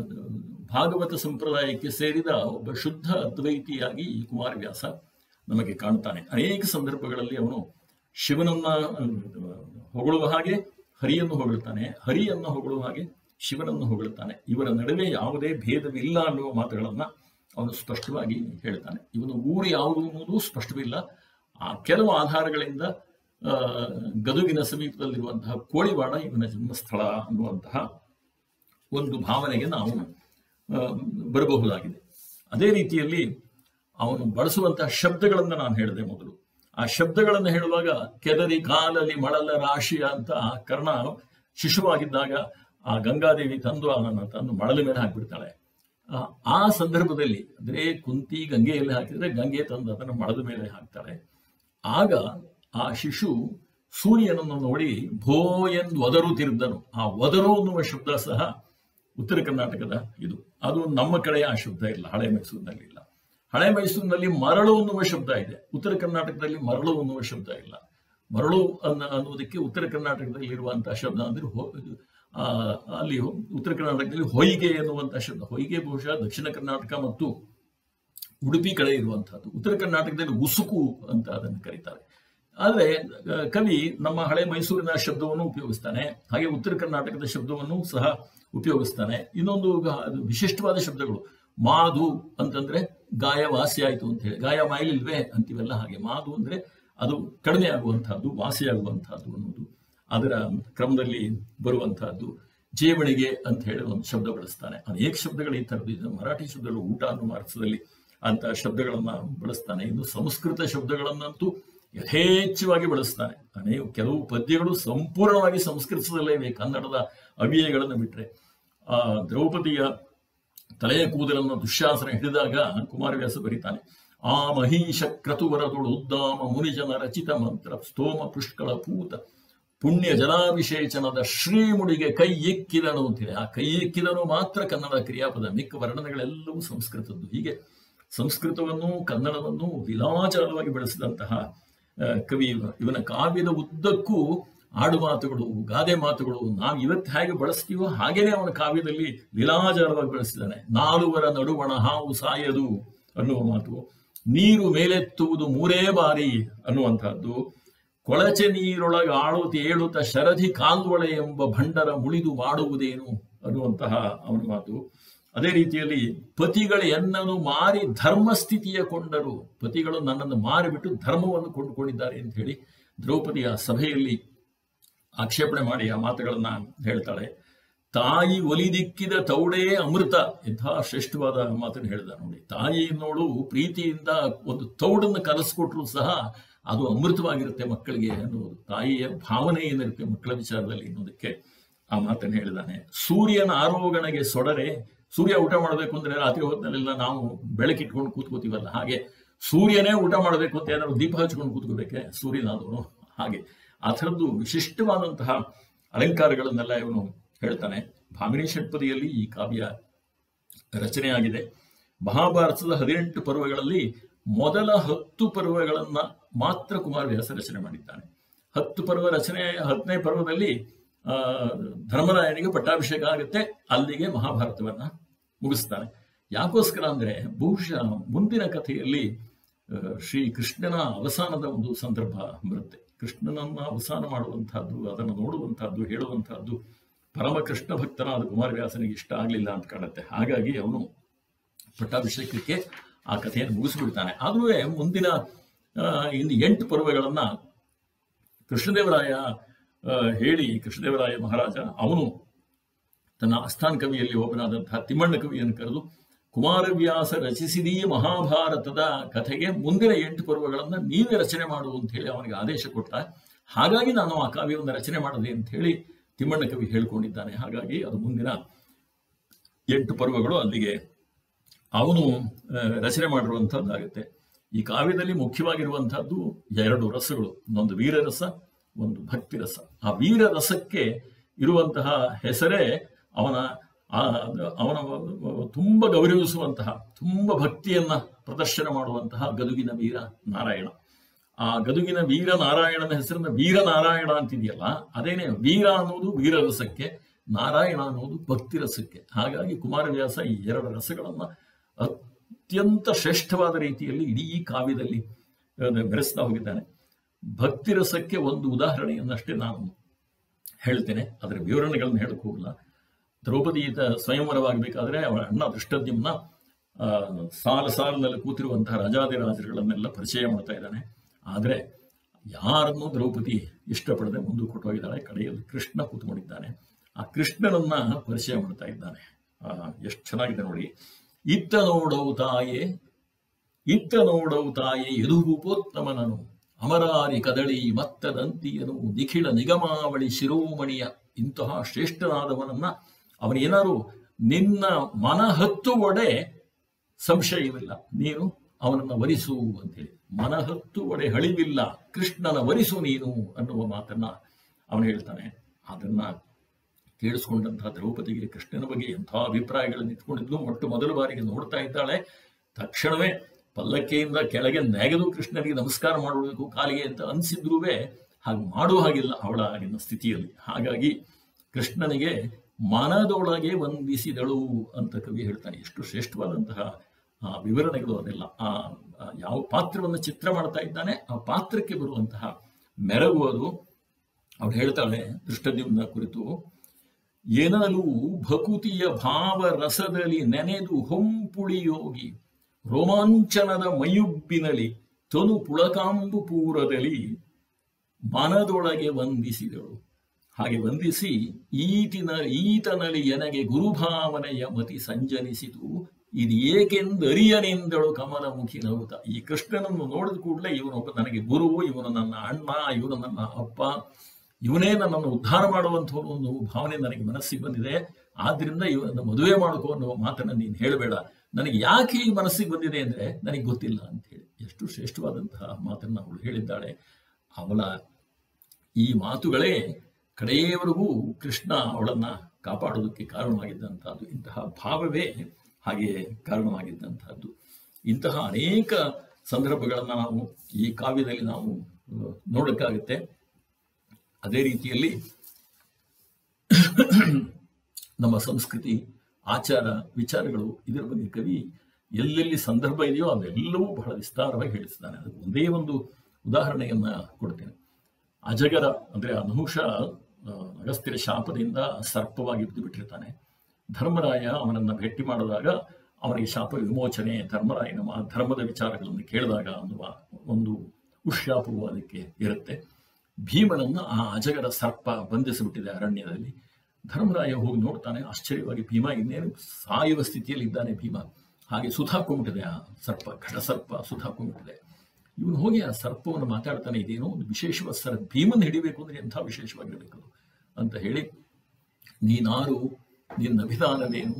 ಭಾಗವತ ಸಂಪ್ರದಾಯಕ್ಕೆ ಸೇರಿದ ಒಬ್ಬ ಶುದ್ಧ ಅದ್ವೈತಿಯಾಗಿ ಈ ಕುಮಾರವ್ಯಾಸ ನಮಗೆ ಕಾಣ್ತಾನೆ ಅನೇಕ ಸಂದರ್ಭಗಳಲ್ಲಿ ಅವನು ಶಿವನನ್ನ ಆ, ಹೊಗಳುವ ಹಾಗೆ ಹರಿಯನ್ನು ಹೊಗಳ್ತಾನೆ ಹರಿಯನ್ನು ಹೊಗಳುವ ಹಾಗೆ ಶಿವನನ್ನು ಹೊಗಳ್ತಾನೆ ಇವರ ನಡುವೆ ಯಾವುದೇ ಭೇದವಿಲ್ಲ ಅನ್ನುವ ಮಾತುಗಳನ್ನ ಅವನು ಸ್ಪಷ್ಟವಾಗಿ ಹೇಳ್ತಾನೆ ಇವನು ಊರು ಯಾವುದು ಅನ್ನೋದು ಸ್ಪಷ್ಟವಿಲ್ಲ ಆ ಕೆಲವು ಆಧಾರಗಳಿಂದ ಆ, ಗದುಗಿನ ಸಮೀಪದಲ್ಲಿರುವಂತಹ ಕೋಳಿವಾಡ ಇವನ ಜನ್ಮಸ್ಥಳ ಅನ್ನುವಂತಹ ಒಂದು ಭಾವನೆಗೆ ನಾವು ಆ, ಬರಬಹುದಾಗಿದೆ ಅದೇ ರೀತಿಯಲ್ಲಿ ಅವನು ಬಳಸುವಂತಹ ಶಬ್ದಗಳನ್ನು ನಾನು ಹೇಳಿದೆ ಮೊದಲು ಆ ಶಬ್ದಗಳನ್ನು ಹೇಳುವಾಗ ಕೆದರಿ ಕಾಲಲ್ಲಿ ಮಳಲ ರಾಶಿ ಅಂತ ಆ ಕರ್ಣ ಶಿಶುವಾಗಿದ್ದಾಗ ಆ ಗಂಗಾದೇವಿ ತಂದು ಅವನನ್ನು ತಂದು ಮಳಲ ಮೇಲೆ ಹಾಕಿಬಿಡ್ತಾಳೆ ಆ, ಆ ಸಂದರ್ಭದಲ್ಲಿ ಅಂದ್ರೆ ಕುಂತಿ ಗಂಗೆಯಲ್ಲಿ ಹಾಕಿದ್ರೆ ಗಂಗೆ ತಂದು ಅದನ್ನು ಮಳದ ಮೇಲೆ ಹಾಕ್ತಾಳೆ ಆಗ ಆ ಶಿಶು ಸೂರ್ಯನನ್ನು ನೋಡಿ ಭೋ ಎಂದು ಒದರುತ್ತಿದ್ದನು ಆ ಒದರು ಅನ್ನುವ ಶಬ್ದ ಸಹ ಉತ್ತರ ಕರ್ನಾಟಕದ ಇದು ಅದು ನಮ್ಮ ಕಡೆ ಆ ಶಬ್ದ ಇಲ್ಲ ಹಳೆ ಮೈಸೂರಿನಲ್ಲಿ ಇಲ್ಲ ಹಳೆ ಮೈಸೂರಿನಲ್ಲಿ ಮರಳು ಅನ್ನುವ ಶಬ್ದ ಇದೆ ಉತ್ತರ ಕರ್ನಾಟಕದಲ್ಲಿ ಮರಳು ಅನ್ನುವ ಶಬ್ದ ಇಲ್ಲ ಮರಳು ಅನ್ನ ಅನ್ನುವುದಕ್ಕೆ ಉತ್ತರ ಕರ್ನಾಟಕದಲ್ಲಿ ಇರುವಂತಹ ಶಬ್ದ ಅಂದ್ರೆ ಹೊ- ಇದು, ಆ, ಅಲ್ಲಿ ಉತ್ತರ ಕರ್ನಾಟಕದಲ್ಲಿ ಹೊಯ್ಗೆ ಎನ್ನುವಂತಹ ಶಬ್ದ ಹೊಯ್ಗೆ ಬಹುಶಃ ದಕ್ಷಿಣ ಕರ್ನಾಟಕ ಮತ್ತು ಉಡುಪಿ ಕಡೆ ಇರುವಂತಹದ್ದು ಉತ್ತರ ಕರ್ನಾಟಕದಲ್ಲಿ ಉಸುಕು ಅಂತ ಅದನ್ನು ಕರೀತಾರೆ ಆದರೆ ಆ, ಕವಿ ನಮ್ಮ ಹಳೆ ಮೈಸೂರಿನ ಶಬ್ದವನ್ನು ಉಪಯೋಗಿಸ್ತಾನೆ ಹಾಗೆ ಉತ್ತರ ಕರ್ನಾಟಕದ ಶಬ್ದವನ್ನು ಸಹ ಉಪಯೋಗಿಸ್ತಾನೆ ಇನ್ನೊಂದು ಗ- ಅದು ವಿಶಿಷ್ಟವಾದ ಶಬ್ದಗಳು ಮಾದು ಅಂತಂದ್ರೆ ಗಾಯ ವಾಸಿ ಆಯಿತು ಅಂತ ಹೇಳಿ ಗಾಯ ಮಾಯಲಿಲ್ವೇ ಅಂತೀವಲ್ಲ ಹಾಗೆ ಮಾದು ಅಂದ್ರೆ ಅದು ಕಡಿಮೆ ಆಗುವಂತಹದ್ದು ವಾಸಿಯಾಗುವಂತಹದ್ದು ಅನ್ನೋದು ಅದರ ಕ್ರಮದಲ್ಲಿ ಬರುವಂತಹದ್ದು ಜೇವಣಿಗೆ ಅಂತ ಹೇಳಿ ಒಂದು ಶಬ್ದ ಬಳಸ್ತಾನೆ ಅನೇಕ ಶಬ್ದಗಳು ಈ ಥರದ್ದು ಇದೆ ಮರಾಠಿ ಶಬ್ದಗಳು ಊಟ ಅನ್ನುವ ಅರ್ಥದಲ್ಲಿ ಅಂತ ಶಬ್ದಗಳನ್ನ ಬಳಸ್ತಾನೆ ಇನ್ನು ಸಂಸ್ಕೃತ ಶಬ್ದಗಳನ್ನಂತೂ ಯಥೇಚ್ಛವಾಗಿ ಬಳಸ್ತಾನೆ ಅನೇಕ ಕೆಲವು ಪದ್ಯಗಳು ಸಂಪೂರ್ಣವಾಗಿ ಸಂಸ್ಕೃತದಲ್ಲೇ ಇವೆ ಕನ್ನಡದ ಅವ್ಯಯಗಳನ್ನು ಬಿಟ್ರೆ ಆ ದ್ರೌಪದಿಯ ತಲೆಯ ಕೂದಲನ್ನು ದುಶ್ಯಾಸನ ಹಿಡಿದಾಗ ಕುಮಾರವ್ಯಾಸ ಬರೀತಾನೆ ಆ ಮಹೀಶ ಕ್ರತುವರದೊಳು ಉದ್ದಾಮ ಮುನಿಜನ ರಚಿತ ಮಂತ್ರ ಸ್ತೋಮ ಪುಷ್ಕಳ ಪೂತ ಪುಣ್ಯ ಜಲಾಭಿಷೇಚನದ ಶ್ರೀಮುಡಿಗೆ ಕೈ ಎಕ್ಕಿದನು ಅಂತಿದೆ ಆ ಕೈ ಎಕ್ಕಿದನು ಮಾತ್ರ ಕನ್ನಡ ಕ್ರಿಯಾಪದ ಮಿಕ್ಕ ವರ್ಣಗಳೆಲ್ಲವೂ ಸಂಸ್ಕೃತದ್ದು ಹೀಗೆ ಸಂಸ್ಕೃತವನ್ನು ಕನ್ನಡವನ್ನು ವಿಲಾಚಾರವಾಗಿ ಬೆಳೆಸಿದಂತಹ ಆ, ಕವಿ ಇವ. ಇವನ ಕಾವ್ಯದ ಉದ್ದಕ್ಕೂ ಆಡು ಮಾತುಗಳು ಗಾದೆ ಮಾತುಗಳು ನಾವು ಇವತ್ತು ಹೇಗೆ ಬಳಸ್ತೀವೋ ಹಾಗೇನೆ ಅವನ ಕಾವ್ಯದಲ್ಲಿ ಲೀಲಾಚಾರವಾಗಿ ಬಳಸಿದ್ದಾನೆ ನಾಲ್ವರ ನಡುವಣ ಹಾವು ಸಾಯದು ಅನ್ನುವ ಮಾತು ನೀರು ಮೇಲೆತ್ತುವುದು ಮೂರೇ ಬಾರಿ ಅನ್ನುವಂತಹದ್ದು ಕೊಳಚೆ ನೀರೊಳಗ ಆಳುತ್ತ ಏಳುತ್ತ ಶರಧಿ ಕಾಲ್ವಳೆ ಎಂಬ ಭಂಡರ ಮುಳಿದು ಮಾಡುವುದೇನು ಅನ್ನುವಂತಹ ಅವನ ಮಾತು ಅದೇ ರೀತಿಯಲ್ಲಿ ಪತಿಗಳು ಎನ್ನನು ಮಾರಿ ಧರ್ಮ ಸ್ಥಿತಿಯ ಕೊಂಡರು ಪತಿಗಳು ನನ್ನನ್ನು ಮಾರಿಬಿಟ್ಟು ಧರ್ಮವನ್ನು ಕೊಂಡುಕೊಂಡಿದ್ದಾರೆ ಅಂತ ಹೇಳಿ ದ್ರೌಪದಿಯ ಸಭೆಯಲ್ಲಿ ಆಕ್ಷೇಪಣೆ ಮಾಡಿ ಆ ಮಾತುಗಳನ್ನ ಹೇಳ್ತಾಳೆ ತಾಯಿ ಒಲಿದಿಕ್ಕಿದ ತೌಡೇ ಅಮೃತ ಎಂಥ ಶ್ರೇಷ್ಠವಾದ ಮಾತನ್ನು ಹೇಳಿದ ನೋಡಿ ತಾಯಿ ನೋಡು ಪ್ರೀತಿಯಿಂದ ಒಂದು ತೌಡನ್ನು ಕಲಿಸ್ಕೊಟ್ರು ಸಹ ಅದು ಅಮೃತವಾಗಿರುತ್ತೆ ಮಕ್ಕಳಿಗೆ ಅನ್ನೋದು ತಾಯಿಯ ಭಾವನೆ ಏನಿರುತ್ತೆ ಮಕ್ಕಳ ವಿಚಾರದಲ್ಲಿ ಅನ್ನೋದಕ್ಕೆ ಆ ಮಾತನ್ನು ಹೇಳಿದಾನೆ ಸೂರ್ಯನ ಆರೋಗಣೆಗೆ ಸೊಡರೆ ಸೂರ್ಯ ಊಟ ಮಾಡಬೇಕು ಅಂದ್ರೆ ರಾತ್ರಿ ಹೊತ್ತಿನಲ್ಲೆಲ್ಲ ನಾವು ಬೆಳಕಿಟ್ಕೊಂಡು ಕೂತ್ಕೋತೀವಲ್ಲ ಹಾಗೆ ಸೂರ್ಯನೇ ಊಟ ಮಾಡಬೇಕು ಅಂತ ಏನಾದ್ರು ದೀಪ ಹಚ್ಕೊಂಡು ಕೂತ್ಕೋಬೇಕೆ ಸೂರ್ಯನಾದವನು ಹಾಗೆ ಆ ಥರದ್ದು ವಿಶಿಷ್ಟವಾದಂತಹ ಅಲಂಕಾರಗಳನ್ನೆಲ್ಲ ಇವನು ಹೇಳ್ತಾನೆ ಭಾಮಿನಿ ಷಟ್ಪದಿಯಲ್ಲಿ ಈ ಕಾವ್ಯ ರಚನೆಯಾಗಿದೆ ಮಹಾಭಾರತದ ಹದಿನೆಂಟು ಪರ್ವಗಳಲ್ಲಿ ಮೊದಲ ಹತ್ತು ಪರ್ವಗಳನ್ನ ಮಾತ್ರ ಕುಮಾರವ್ಯಾಸ ರಚನೆ ಮಾಡಿದ್ದಾನೆ ಹತ್ತು ಪರ್ವ ರಚನೆ ಹತ್ತನೇ ಪರ್ವದಲ್ಲಿ ಆ, ಧರ್ಮರಾಯನಿಗೆ ಪಟ್ಟಾಭಿಷೇಕ ಆಗುತ್ತೆ ಅಲ್ಲಿಗೆ ಮಹಾಭಾರತವನ್ನ ಮುಗಿಸ್ತಾನೆ ಯಾಕೋಸ್ಕರ ಅಂದ್ರೆ ಬಹುಶಃ ಮುಂದಿನ ಕಥೆಯಲ್ಲಿ ಆ, ಶ್ರೀ ಕೃಷ್ಣನ ಅವಸಾನದ ಒಂದು ಸಂದರ್ಭ ಬರುತ್ತೆ ಕೃಷ್ಣನನ್ನ ಅವಸಾನ ಮಾಡುವಂತಹದ್ದು ಅದನ್ನು ನೋಡುವಂತಹದ್ದು ಹೇಳುವಂತಹದ್ದು ಪರಮ ಕೃಷ್ಣ ಭಕ್ತನಾದ ಕುಮಾರವ್ಯಾಸನಿಗೆ ಇಷ್ಟ ಆಗಲಿಲ್ಲ ಅಂತ ಕಾಣುತ್ತೆ ಹಾಗಾಗಿ ಅವನು ಪಟ್ಟಾಭಿಷೇಕಕ್ಕೆ ಆ ಕಥೆಯನ್ನು ಮುಗಿಸ್ಬಿಡ್ತಾನೆ ಆದ್ರೂ ಮುಂದಿನ ಆ, ಇನ್ನು ಎಂಟು ಪರ್ವಗಳನ್ನ ಕೃಷ್ಣದೇವರಾಯ ಆ, ಹೇಳಿ ಕೃಷ್ಣದೇವರಾಯ ಮಹಾರಾಜ ಅವನು ತನ್ನ ಆಸ್ಥಾನ್ ಕವಿಯಲ್ಲಿ ಒಬ್ಬನಾದಂತಹ ತಿಮ್ಮಣ್ಣ ಕವಿಯನ್ನು ಕರೆದು ಕುಮಾರವ್ಯಾಸ ರಚಿಸಿದೀ ಮಹಾಭಾರತದ ಕಥೆಗೆ ಮುಂದಿನ ಎಂಟು ಪರ್ವಗಳನ್ನ ನೀವೇ ರಚನೆ ಮಾಡು ಅಂತ ಹೇಳಿ ಅವನಿಗೆ ಆದೇಶ ಕೊಟ್ಟ ಹಾಗಾಗಿ ನಾನು ಆ ಕಾವ್ಯವನ್ನು ರಚನೆ ಮಾಡದೆ ಅಂತ ಹೇಳಿ ತಿಮ್ಮಣ್ಣ ಕವಿ ಹೇಳ್ಕೊಂಡಿದ್ದಾನೆ ಹಾಗಾಗಿ ಅದು ಮುಂದಿನ ಎಂಟು ಪರ್ವಗಳು ಅಲ್ಲಿಗೆ ಅವನು ಆ, ರಚನೆ ಮಾಡಿರುವಂತಹದ್ದಾಗುತ್ತೆ ಈ ಕಾವ್ಯದಲ್ಲಿ ಮುಖ್ಯವಾಗಿರುವಂತಹದ್ದು ಎರಡು ರಸಗಳು ಒಂದು ವೀರರಸ ಒಂದು ಭಕ್ತಿ ರಸ ಆ ವೀರ ರಸಕ್ಕೆ ಇರುವಂತಹ ಹೆಸರೇ ಅವನ ಆ ಅವನ ತುಂಬ ಗೌರವಿಸುವಂತಹ ತುಂಬ ಭಕ್ತಿಯನ್ನ ಪ್ರದರ್ಶನ ಮಾಡುವಂತಹ ಗದುಗಿನ ವೀರ ನಾರಾಯಣ ಆ ಗದುಗಿನ ವೀರ ನಾರಾಯಣನ ಹೆಸರನ್ನ ವೀರ ನಾರಾಯಣ ಅಂತಿದೆಯಲ್ಲ ಅದೇನೆ ವೀರ ಅನ್ನೋದು ವೀರ ರಸಕ್ಕೆ ನಾರಾಯಣ ಅನ್ನೋದು ಭಕ್ತಿ ರಸಕ್ಕೆ ಹಾಗಾಗಿ ಕುಮಾರವ್ಯಾಸ ಈ ಎರಡು ರಸಗಳನ್ನ ಅತ್ಯಂತ ಶ್ರೇಷ್ಠವಾದ ರೀತಿಯಲ್ಲಿ ಇಡೀ ಕಾವ್ಯದಲ್ಲಿ ಅಹ್, ಬೆರೆಸ್ತಾ ಹೋಗಿದ್ದಾನೆ ಭಕ್ತಿ ರಸಕ್ಕೆ ಒಂದು ಉದಾಹರಣೆಯನ್ನಷ್ಟೇ ನಾನು ಹೇಳ್ತೇನೆ ಅದರ ವಿವರಣೆಗಳನ್ನು ಹೇಳಕ್ ಹೋಗಲ್ಲ ದ್ರೌಪದಿ ತ- ಸ್ವಯಂವರವಾಗಬೇಕಾದ್ರೆ ಅವಳ ಅಣ್ಣ ದೃಷ್ಟದ್ಯುಮ್ನ ಆ, ಸಾಲು ಸಾಲಿನಲ್ಲಿ ಕೂತಿರುವಂತಹ ರಾಜಾದಿರಾಜರುಗಳನ್ನೆಲ್ಲ ಪರಿಚಯ ಮಾಡ್ತಾ ಇದ್ದಾನೆ ಆದರೆ ಯಾರನ್ನೂ ದ್ರೌಪದಿ ಇಷ್ಟಪಡದೆ ಮುಂದೆ ಕೊಟ್ಟೋಗಿದ್ದಾಳೆ ಕಡೆಯಲ್ಲಿ ಕೃಷ್ಣ ಕೂತ್ಕೊಂಡಿದ್ದಾನೆ ಆ ಕೃಷ್ಣನನ್ನ ಪರಿಚಯ ಮಾಡ್ತಾ ಇದ್ದಾನೆ ಆ, ಎಷ್ಟು ಚೆನ್ನಾಗಿದೆ ನೋಡಿ ಇತ್ತ ನೋಡವು ತಾಯೇ ಇತ್ತ ನೋಡವು ತಾಯೇ ಯದುರೂಪೋತ್ತಮನನು ಅಮರಾರಿ ಕದಳಿ ಮತ್ತದಂತಿಯನು ನಿಖಿಳ ನಿಗಮಾವಳಿ ಶಿರೋಮಣಿಯ ಇಂತಹ ಶ್ರೇಷ್ಠನಾದವನನ್ನ ಅವನೇನಾರು ನಿನ್ನ ಮನ ಹತ್ತುವಡೆ ಸಂಶಯವಿಲ್ಲ ನೀನು ಅವನನ್ನ ವರಿಸು ಅಂತೇಳಿ ಮನ ಹತ್ತುವಡೆ ಹಳಿವಿಲ್ಲ ಕೃಷ್ಣನ ವರಿಸು ನೀನು ಅನ್ನುವ ಮಾತನ್ನ ಅವನು ಹೇಳ್ತಾನೆ ಅದನ್ನ ಕೇಳಿಸ್ಕೊಂಡಂತಹ ದ್ರೌಪದಿಗೆ ಕೃಷ್ಣನ ಬಗ್ಗೆ ಎಂಥ ಅಭಿಪ್ರಾಯಗಳನ್ನು ಇಟ್ಕೊಂಡಿದ್ಲು ಮೊಟ್ಟ ಮೊದಲ ಬಾರಿಗೆ ನೋಡ್ತಾ ಇದ್ದಾಳೆ ತಕ್ಷಣವೇ ಪಲ್ಲಕ್ಕಿಯಿಂದ ಕೆಳಗೆ ನೆಗೆದು ಕೃಷ್ಣನಿಗೆ ನಮಸ್ಕಾರ ಮಾಡಬೇಕು ಕಾಲಿಗೆ ಅಂತ ಅನಿಸಿದ್ರೂ ಹಾಗೆ ಮಾಡುವ ಹಾಗಿಲ್ಲ ಅವಳ ಆಗಿನ ಸ್ಥಿತಿಯಲ್ಲಿ ಹಾಗಾಗಿ ಕೃಷ್ಣನಿಗೆ ಮನದೊಳಗೆ ವಂದಿಸಿದಳು ಅಂತ ಕವಿ ಹೇಳ್ತಾನೆ ಎಷ್ಟು ಶ್ರೇಷ್ಠವಾದಂತಹ ಆ ವಿವರಣೆಗಳು ಅದೆಲ್ಲ ಆ ಆ ಯಾವ ಪಾತ್ರವನ್ನು ಚಿತ್ರ ಮಾಡ್ತಾ ಇದ್ದಾನೆ ಆ ಪಾತ್ರಕ್ಕೆ ಬರುವಂತಹ ಮೆರಗು ಅದು ಅವಳು ಹೇಳ್ತಾಳೆ ದೃಷ್ಟದ್ಯುಮ್ನ ಕುರಿತು ಎನಲು ಭಕುತಿಯ ಭಾವ ರಸದಲ್ಲಿ ನೆನೆದು ಹೊಂಪುಳಿಯೋಗಿ ರೋಮಾಂಚನದ ಮಯುಬ್ಬಿನಲಿ ತನು ಪುಳಕಾಂಬು ಪೂರದಲ್ಲಿ ಮನದೊಳಗೆ ವಂದಿಸಿದಳು ಹಾಗೆ ವಂದಿಸಿ ಈತಿನ ಈತನಲ್ಲಿ ಎನಗೆ ಗುರುಭಾವನೆಯ ಮತಿ ಸಂಜನಿಸಿತು ಇದು ಏಕೆಂದರಿಯನೆಂದಳು ಕಮಲಮುಖಿ ನಗುತ್ತ ಈ ಕೃಷ್ಣನನ್ನು ನೋಡಿದ ಕೂಡಲೇ ಇವನೊಬ್ಬ ನನಗೆ ಗುರು ಇವನು ನನ್ನ ಅಣ್ಣ ಇವನು ನನ್ನ ಅಪ್ಪ ಇವನೇ ನನ್ನನ್ನು ಉದ್ಧಾರ ಮಾಡುವಂತಹ ಒಂದು ಭಾವನೆ ನನಗೆ ಮನಸ್ಸಿಗೆ ಬಂದಿದೆ ಆದ್ರಿಂದ ಇವನನ್ನು ಮದುವೆ ಮಾಡ್ಕೋ ಅನ್ನುವ ಮಾತನ್ನ ನೀನು ಹೇಳಬೇಡ ನನಗೆ ಯಾಕೆ ಈ ಮನಸ್ಸಿಗೆ ಬಂದಿದೆ ಅಂದ್ರೆ ನನಗೆ ಗೊತ್ತಿಲ್ಲ ಅಂತ ಹೇಳಿ ಎಷ್ಟು ಶ್ರೇಷ್ಠವಾದಂತಹ ಮಾತನ್ನ ಅವಳು ಹೇಳಿದ್ದಾಳೆ ಅವಳ ಈ ಮಾತುಗಳೇ ಕಡೆಯವರೆಗೂ ಕೃಷ್ಣ ಅವಳನ್ನ ಕಾಪಾಡೋದಕ್ಕೆ ಕಾರಣವಾಗಿದ್ದಂತಹದ್ದು ಇಂತಹ ಭಾವವೇ ಹಾಗೆ ಕಾರಣವಾಗಿದ್ದಂತಹದ್ದು ಇಂತಹ ಅನೇಕ ಸಂದರ್ಭಗಳನ್ನು ನಾವು ಈ ಕಾವ್ಯದಲ್ಲಿ ನಾವು ಅಹ್, ನೋಡಕ್ಕಾಗುತ್ತೆ ಅದೇ ರೀತಿಯಲ್ಲಿ ನಮ್ಮ ಸಂಸ್ಕೃತಿ ಆಚಾರ ವಿಚಾರಗಳು ಇದರ ಬಗ್ಗೆ ಕವಿ ಎಲ್ಲೆಲ್ಲಿ ಸಂದರ್ಭ ಇದೆಯೋ ಅವೆಲ್ಲವೂ ಬಹಳ ವಿಸ್ತಾರವಾಗಿ ಹೇಳಿಸ್ತಾನೆ ಅದಕ್ಕೆ ಒಂದೇ ಒಂದು ಉದಾಹರಣೆಯನ್ನ ಕೊಡ್ತೇನೆ ಅಜಗರ ಅಂದ್ರೆ ಅನಹುಷ ಆ, ಅಗಸ್ತ್ಯರ ಶಾಪದಿಂದ ಸರ್ಪವಾಗಿ ಬಿದ್ದು ಬಿಟ್ಟಿರ್ತಾನೆ ಧರ್ಮರಾಯ ಅವನನ್ನ ಭೇಟಿ ಮಾಡಿದಾಗ ಅವನಿಗೆ ಶಾಪ ವಿಮೋಚನೆ ಧರ್ಮರಾಯನ ಮಾ- ಧರ್ಮದ ವಿಚಾರಗಳನ್ನು ಕೇಳಿದಾಗ ಅನ್ನುವ ಒಂದು ಉಶ್ಯಾಪವು ಅದಕ್ಕೆ ಇರುತ್ತೆ ಭೀಮನನ್ನು ಆ ಅಜಗರ ಸರ್ಪ ಬಂಧಿಸಿಬಿಟ್ಟಿದೆ ಅರಣ್ಯದಲ್ಲಿ ಧರ್ಮರಾಯ ಹೋಗಿ ನೋಡ್ತಾನೆ ಆಶ್ಚರ್ಯವಾಗಿ ಭೀಮ ಇನ್ನೇನು ಸಾಯುವ ಸ್ಥಿತಿಯಲ್ಲಿ ಇದ್ದಾನೆ ಭೀಮ ಹಾಗೆ ಸುಧಾಕೊಂಡ್ಬಿಟ್ಟಿದೆ ಆ ಸರ್ಪ ಘಟಸರ್ಪ ಸುಧಾಕೊಂಡ್ಬಿಟ್ಟಿದೆ ಇವನು ಹೋಗಿ ಆ ಸರ್ಪವನ್ನು ಮಾತಾಡ್ತಾನೆ ಇದೇನೋ ಒಂದು ವಿಶೇಷವಾದ ಸರ್ ಭೀಮನ್ ಹಿಡಿಬೇಕು ಅಂದ್ರೆ ಎಂಥ ವಿಶೇಷವಾಗಿರ್ಬೇಕು ಅದು ಅಂತ ಹೇಳಿ ನೀನಾರು ನಿನ್ನ ಅಭಿಧಾನವೇನು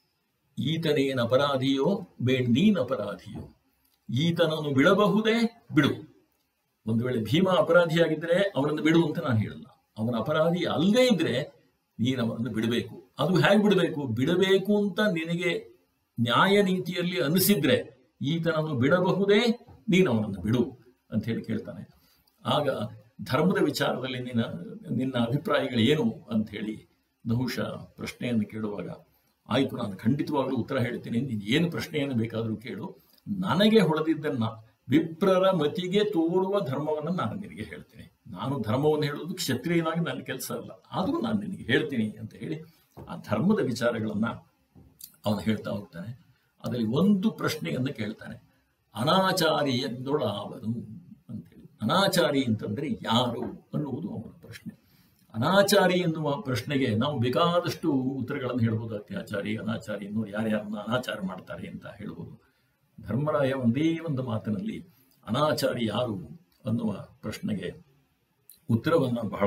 ಈತನೇನ ಅಪರಾಧಿಯೋ ಬೇಡ ನೀನ್ ಅಪರಾಧಿಯೋ ಈತನನ್ನು ಬಿಡಬಹುದೇ ಬಿಡು ಒಂದು ವೇಳೆ ಭೀಮ ಅಪರಾಧಿಯಾಗಿದ್ರೆ ಅವರನ್ನು ಬಿಡು ಅಂತ ನಾನು ಹೇಳಲ್ಲ ಅವನ ಅಪರಾಧಿ ಅಲ್ಲದೇ ಇದ್ರೆ ನೀನು ಅವನನ್ನು ಬಿಡಬೇಕು ಅದು ಹೇಗೆ ಬಿಡಬೇಕು ಬಿಡಬೇಕು ಅಂತ ನಿನಗೆ ನ್ಯಾಯ ನೀತಿಯಲ್ಲಿ ಅನಿಸಿದ್ರೆ ಈತನನ್ನು ಬಿಡಬಹುದೇ ನೀನು ಅವನನ್ನು ಬಿಡು ಅಂತ ಹೇಳಿ ಕೇಳ್ತಾನೆ ಆಗ ಧರ್ಮದ ವಿಚಾರದಲ್ಲಿ ನಿನ್ನ ನಿನ್ನ ಅಭಿಪ್ರಾಯಗಳು ಏನು ಅಂತ ಹೇಳಿ ನಹುಷ ಪ್ರಶ್ನೆಯನ್ನು ಕೇಳುವಾಗ ಆಯ್ತು ನಾನು ಖಂಡಿತವಾಗ್ಲೂ ಉತ್ತರ ಹೇಳ್ತೀನಿ ನೀನು ಏನು ಪ್ರಶ್ನೆಯನ್ನು ಬೇಕಾದರೂ ಕೇಳು ನನಗೆ ಹೊಳೆದಿದ್ದನ್ನ ವಿಪ್ರರ ಮತಿಗೆ ತೋರುವ ಧರ್ಮವನ್ನು ನಾನು ನಿನಗೆ ಹೇಳ್ತೀನಿ ನಾನು ಧರ್ಮವನ್ನು ಹೇಳೋದು ಕ್ಷತ್ರಿಯನಾಗಿ ನನ್ನ ಕೆಲಸ ಅಲ್ಲ ಆದರೂ ನಾನು ನಿನಗೆ ಹೇಳ್ತೀನಿ ಅಂತ ಹೇಳಿ ಆ ಧರ್ಮದ ವಿಚಾರಗಳನ್ನ ಅವನು ಹೇಳ್ತಾ ಹೋಗ್ತಾನೆ ಅದರಲ್ಲಿ ಒಂದು ಪ್ರಶ್ನೆಯನ್ನು ಕೇಳ್ತಾನೆ ಅನಾಚಾರಿ ಎಂದೊಳಾವನು ಅಂತೇಳಿ ಅನಾಚಾರಿ ಅಂತಂದ್ರೆ ಯಾರು ಅನ್ನುವುದು ಅವನ ಪ್ರಶ್ನೆ ಅನಾಚಾರಿ ಎನ್ನುವ ಪ್ರಶ್ನೆಗೆ ನಾವು ಬೇಕಾದಷ್ಟು ಉತ್ತರಗಳನ್ನು ಹೇಳ್ಬೋದು ಅತ್ಯಾಚಾರಿ ಅನಾಚಾರಿ ಎನ್ನುವರು ಯಾರ್ಯಾರನ್ನ ಅನಾಚಾರ ಮಾಡ್ತಾರೆ ಅಂತ ಹೇಳ್ಬೋದು ಧರ್ಮರಾಯ ಒಂದೇ ಒಂದು ಮಾತಿನಲ್ಲಿ ಅನಾಚಾರಿ ಯಾರು ಅನ್ನುವ ಪ್ರಶ್ನೆಗೆ ಉತ್ತರವನ್ನು ಬಹಳ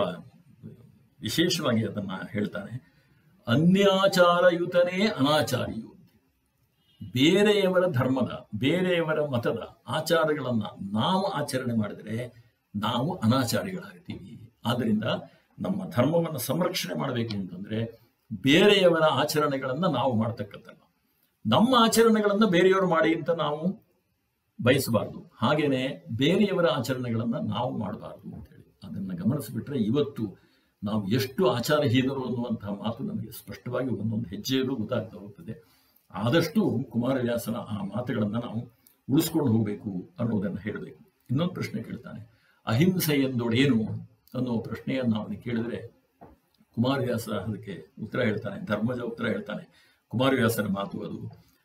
ವಿಶೇಷವಾಗಿ ಅದನ್ನ ಹೇಳ್ತಾನೆ ಅನ್ಯಾಚಾರಯುತನೇ ಅನಾಚಾರಿಯು ಬೇರೆಯವರ ಧರ್ಮದ ಬೇರೆಯವರ ಮತದ ಆಚಾರಗಳನ್ನ ನಾವು ಆಚರಣೆ ಮಾಡಿದರೆ ನಾವು ಅನಾಚಾರಿಗಳಾಗ್ತೀವಿ ಆದ್ದರಿಂದ ನಮ್ಮ ಧರ್ಮವನ್ನು ಸಂರಕ್ಷಣೆ ಮಾಡಬೇಕು ಅಂತಂದ್ರೆ ಬೇರೆಯವರ ಆಚರಣೆಗಳನ್ನ ನಾವು ಮಾಡ್ತಕ್ಕಂಥಲ್ಲ ನಮ್ಮ ಆಚರಣೆಗಳನ್ನ ಬೇರೆಯವರು ಮಾಡಿ ಅಂತ ನಾವು ಬಯಸಬಾರ್ದು ಹಾಗೇನೆ ಬೇರೆಯವರ ಆಚರಣೆಗಳನ್ನ ನಾವು ಮಾಡಬಾರ್ದು ಅಂತ ಹೇಳಿ ಅದನ್ನ ಗಮನಿಸಿಬಿಟ್ರೆ ಇವತ್ತು ನಾವು ಎಷ್ಟು ಆಚಾರಹೀನರು ಅನ್ನುವಂತಹ ಮಾತು ನಮಗೆ ಸ್ಪಷ್ಟವಾಗಿ ಒಂದೊಂದು ಹೆಜ್ಜೆಯಲ್ಲೂ ಗೊತ್ತಾಗ್ತಾ ಹೋಗ್ತದೆ ಆದಷ್ಟು ಕುಮಾರವ್ಯಾಸನ ಆ ಮಾತುಗಳನ್ನ ನಾವು ಉಳಿಸ್ಕೊಂಡು ಹೋಗಬೇಕು ಅನ್ನೋದನ್ನ ಹೇಳಬೇಕು ಇನ್ನೊಂದು ಪ್ರಶ್ನೆ ಕೇಳ್ತಾನೆ ಅಹಿಂಸೆ ಎಂದೊಡೇನು ಅನ್ನೋ ಪ್ರಶ್ನೆಯನ್ನು ಅವನಿಗೆ ಕೇಳಿದ್ರೆ ಕುಮಾರವ್ಯಾಸ ಅದಕ್ಕೆ ಉತ್ತರ ಹೇಳ್ತಾನೆ ಧರ್ಮಜ ಉತ್ತರ ಹೇಳ್ತಾನೆ ಕುಮಾರವ್ಯಾಸನ ಮಾತು ಅದು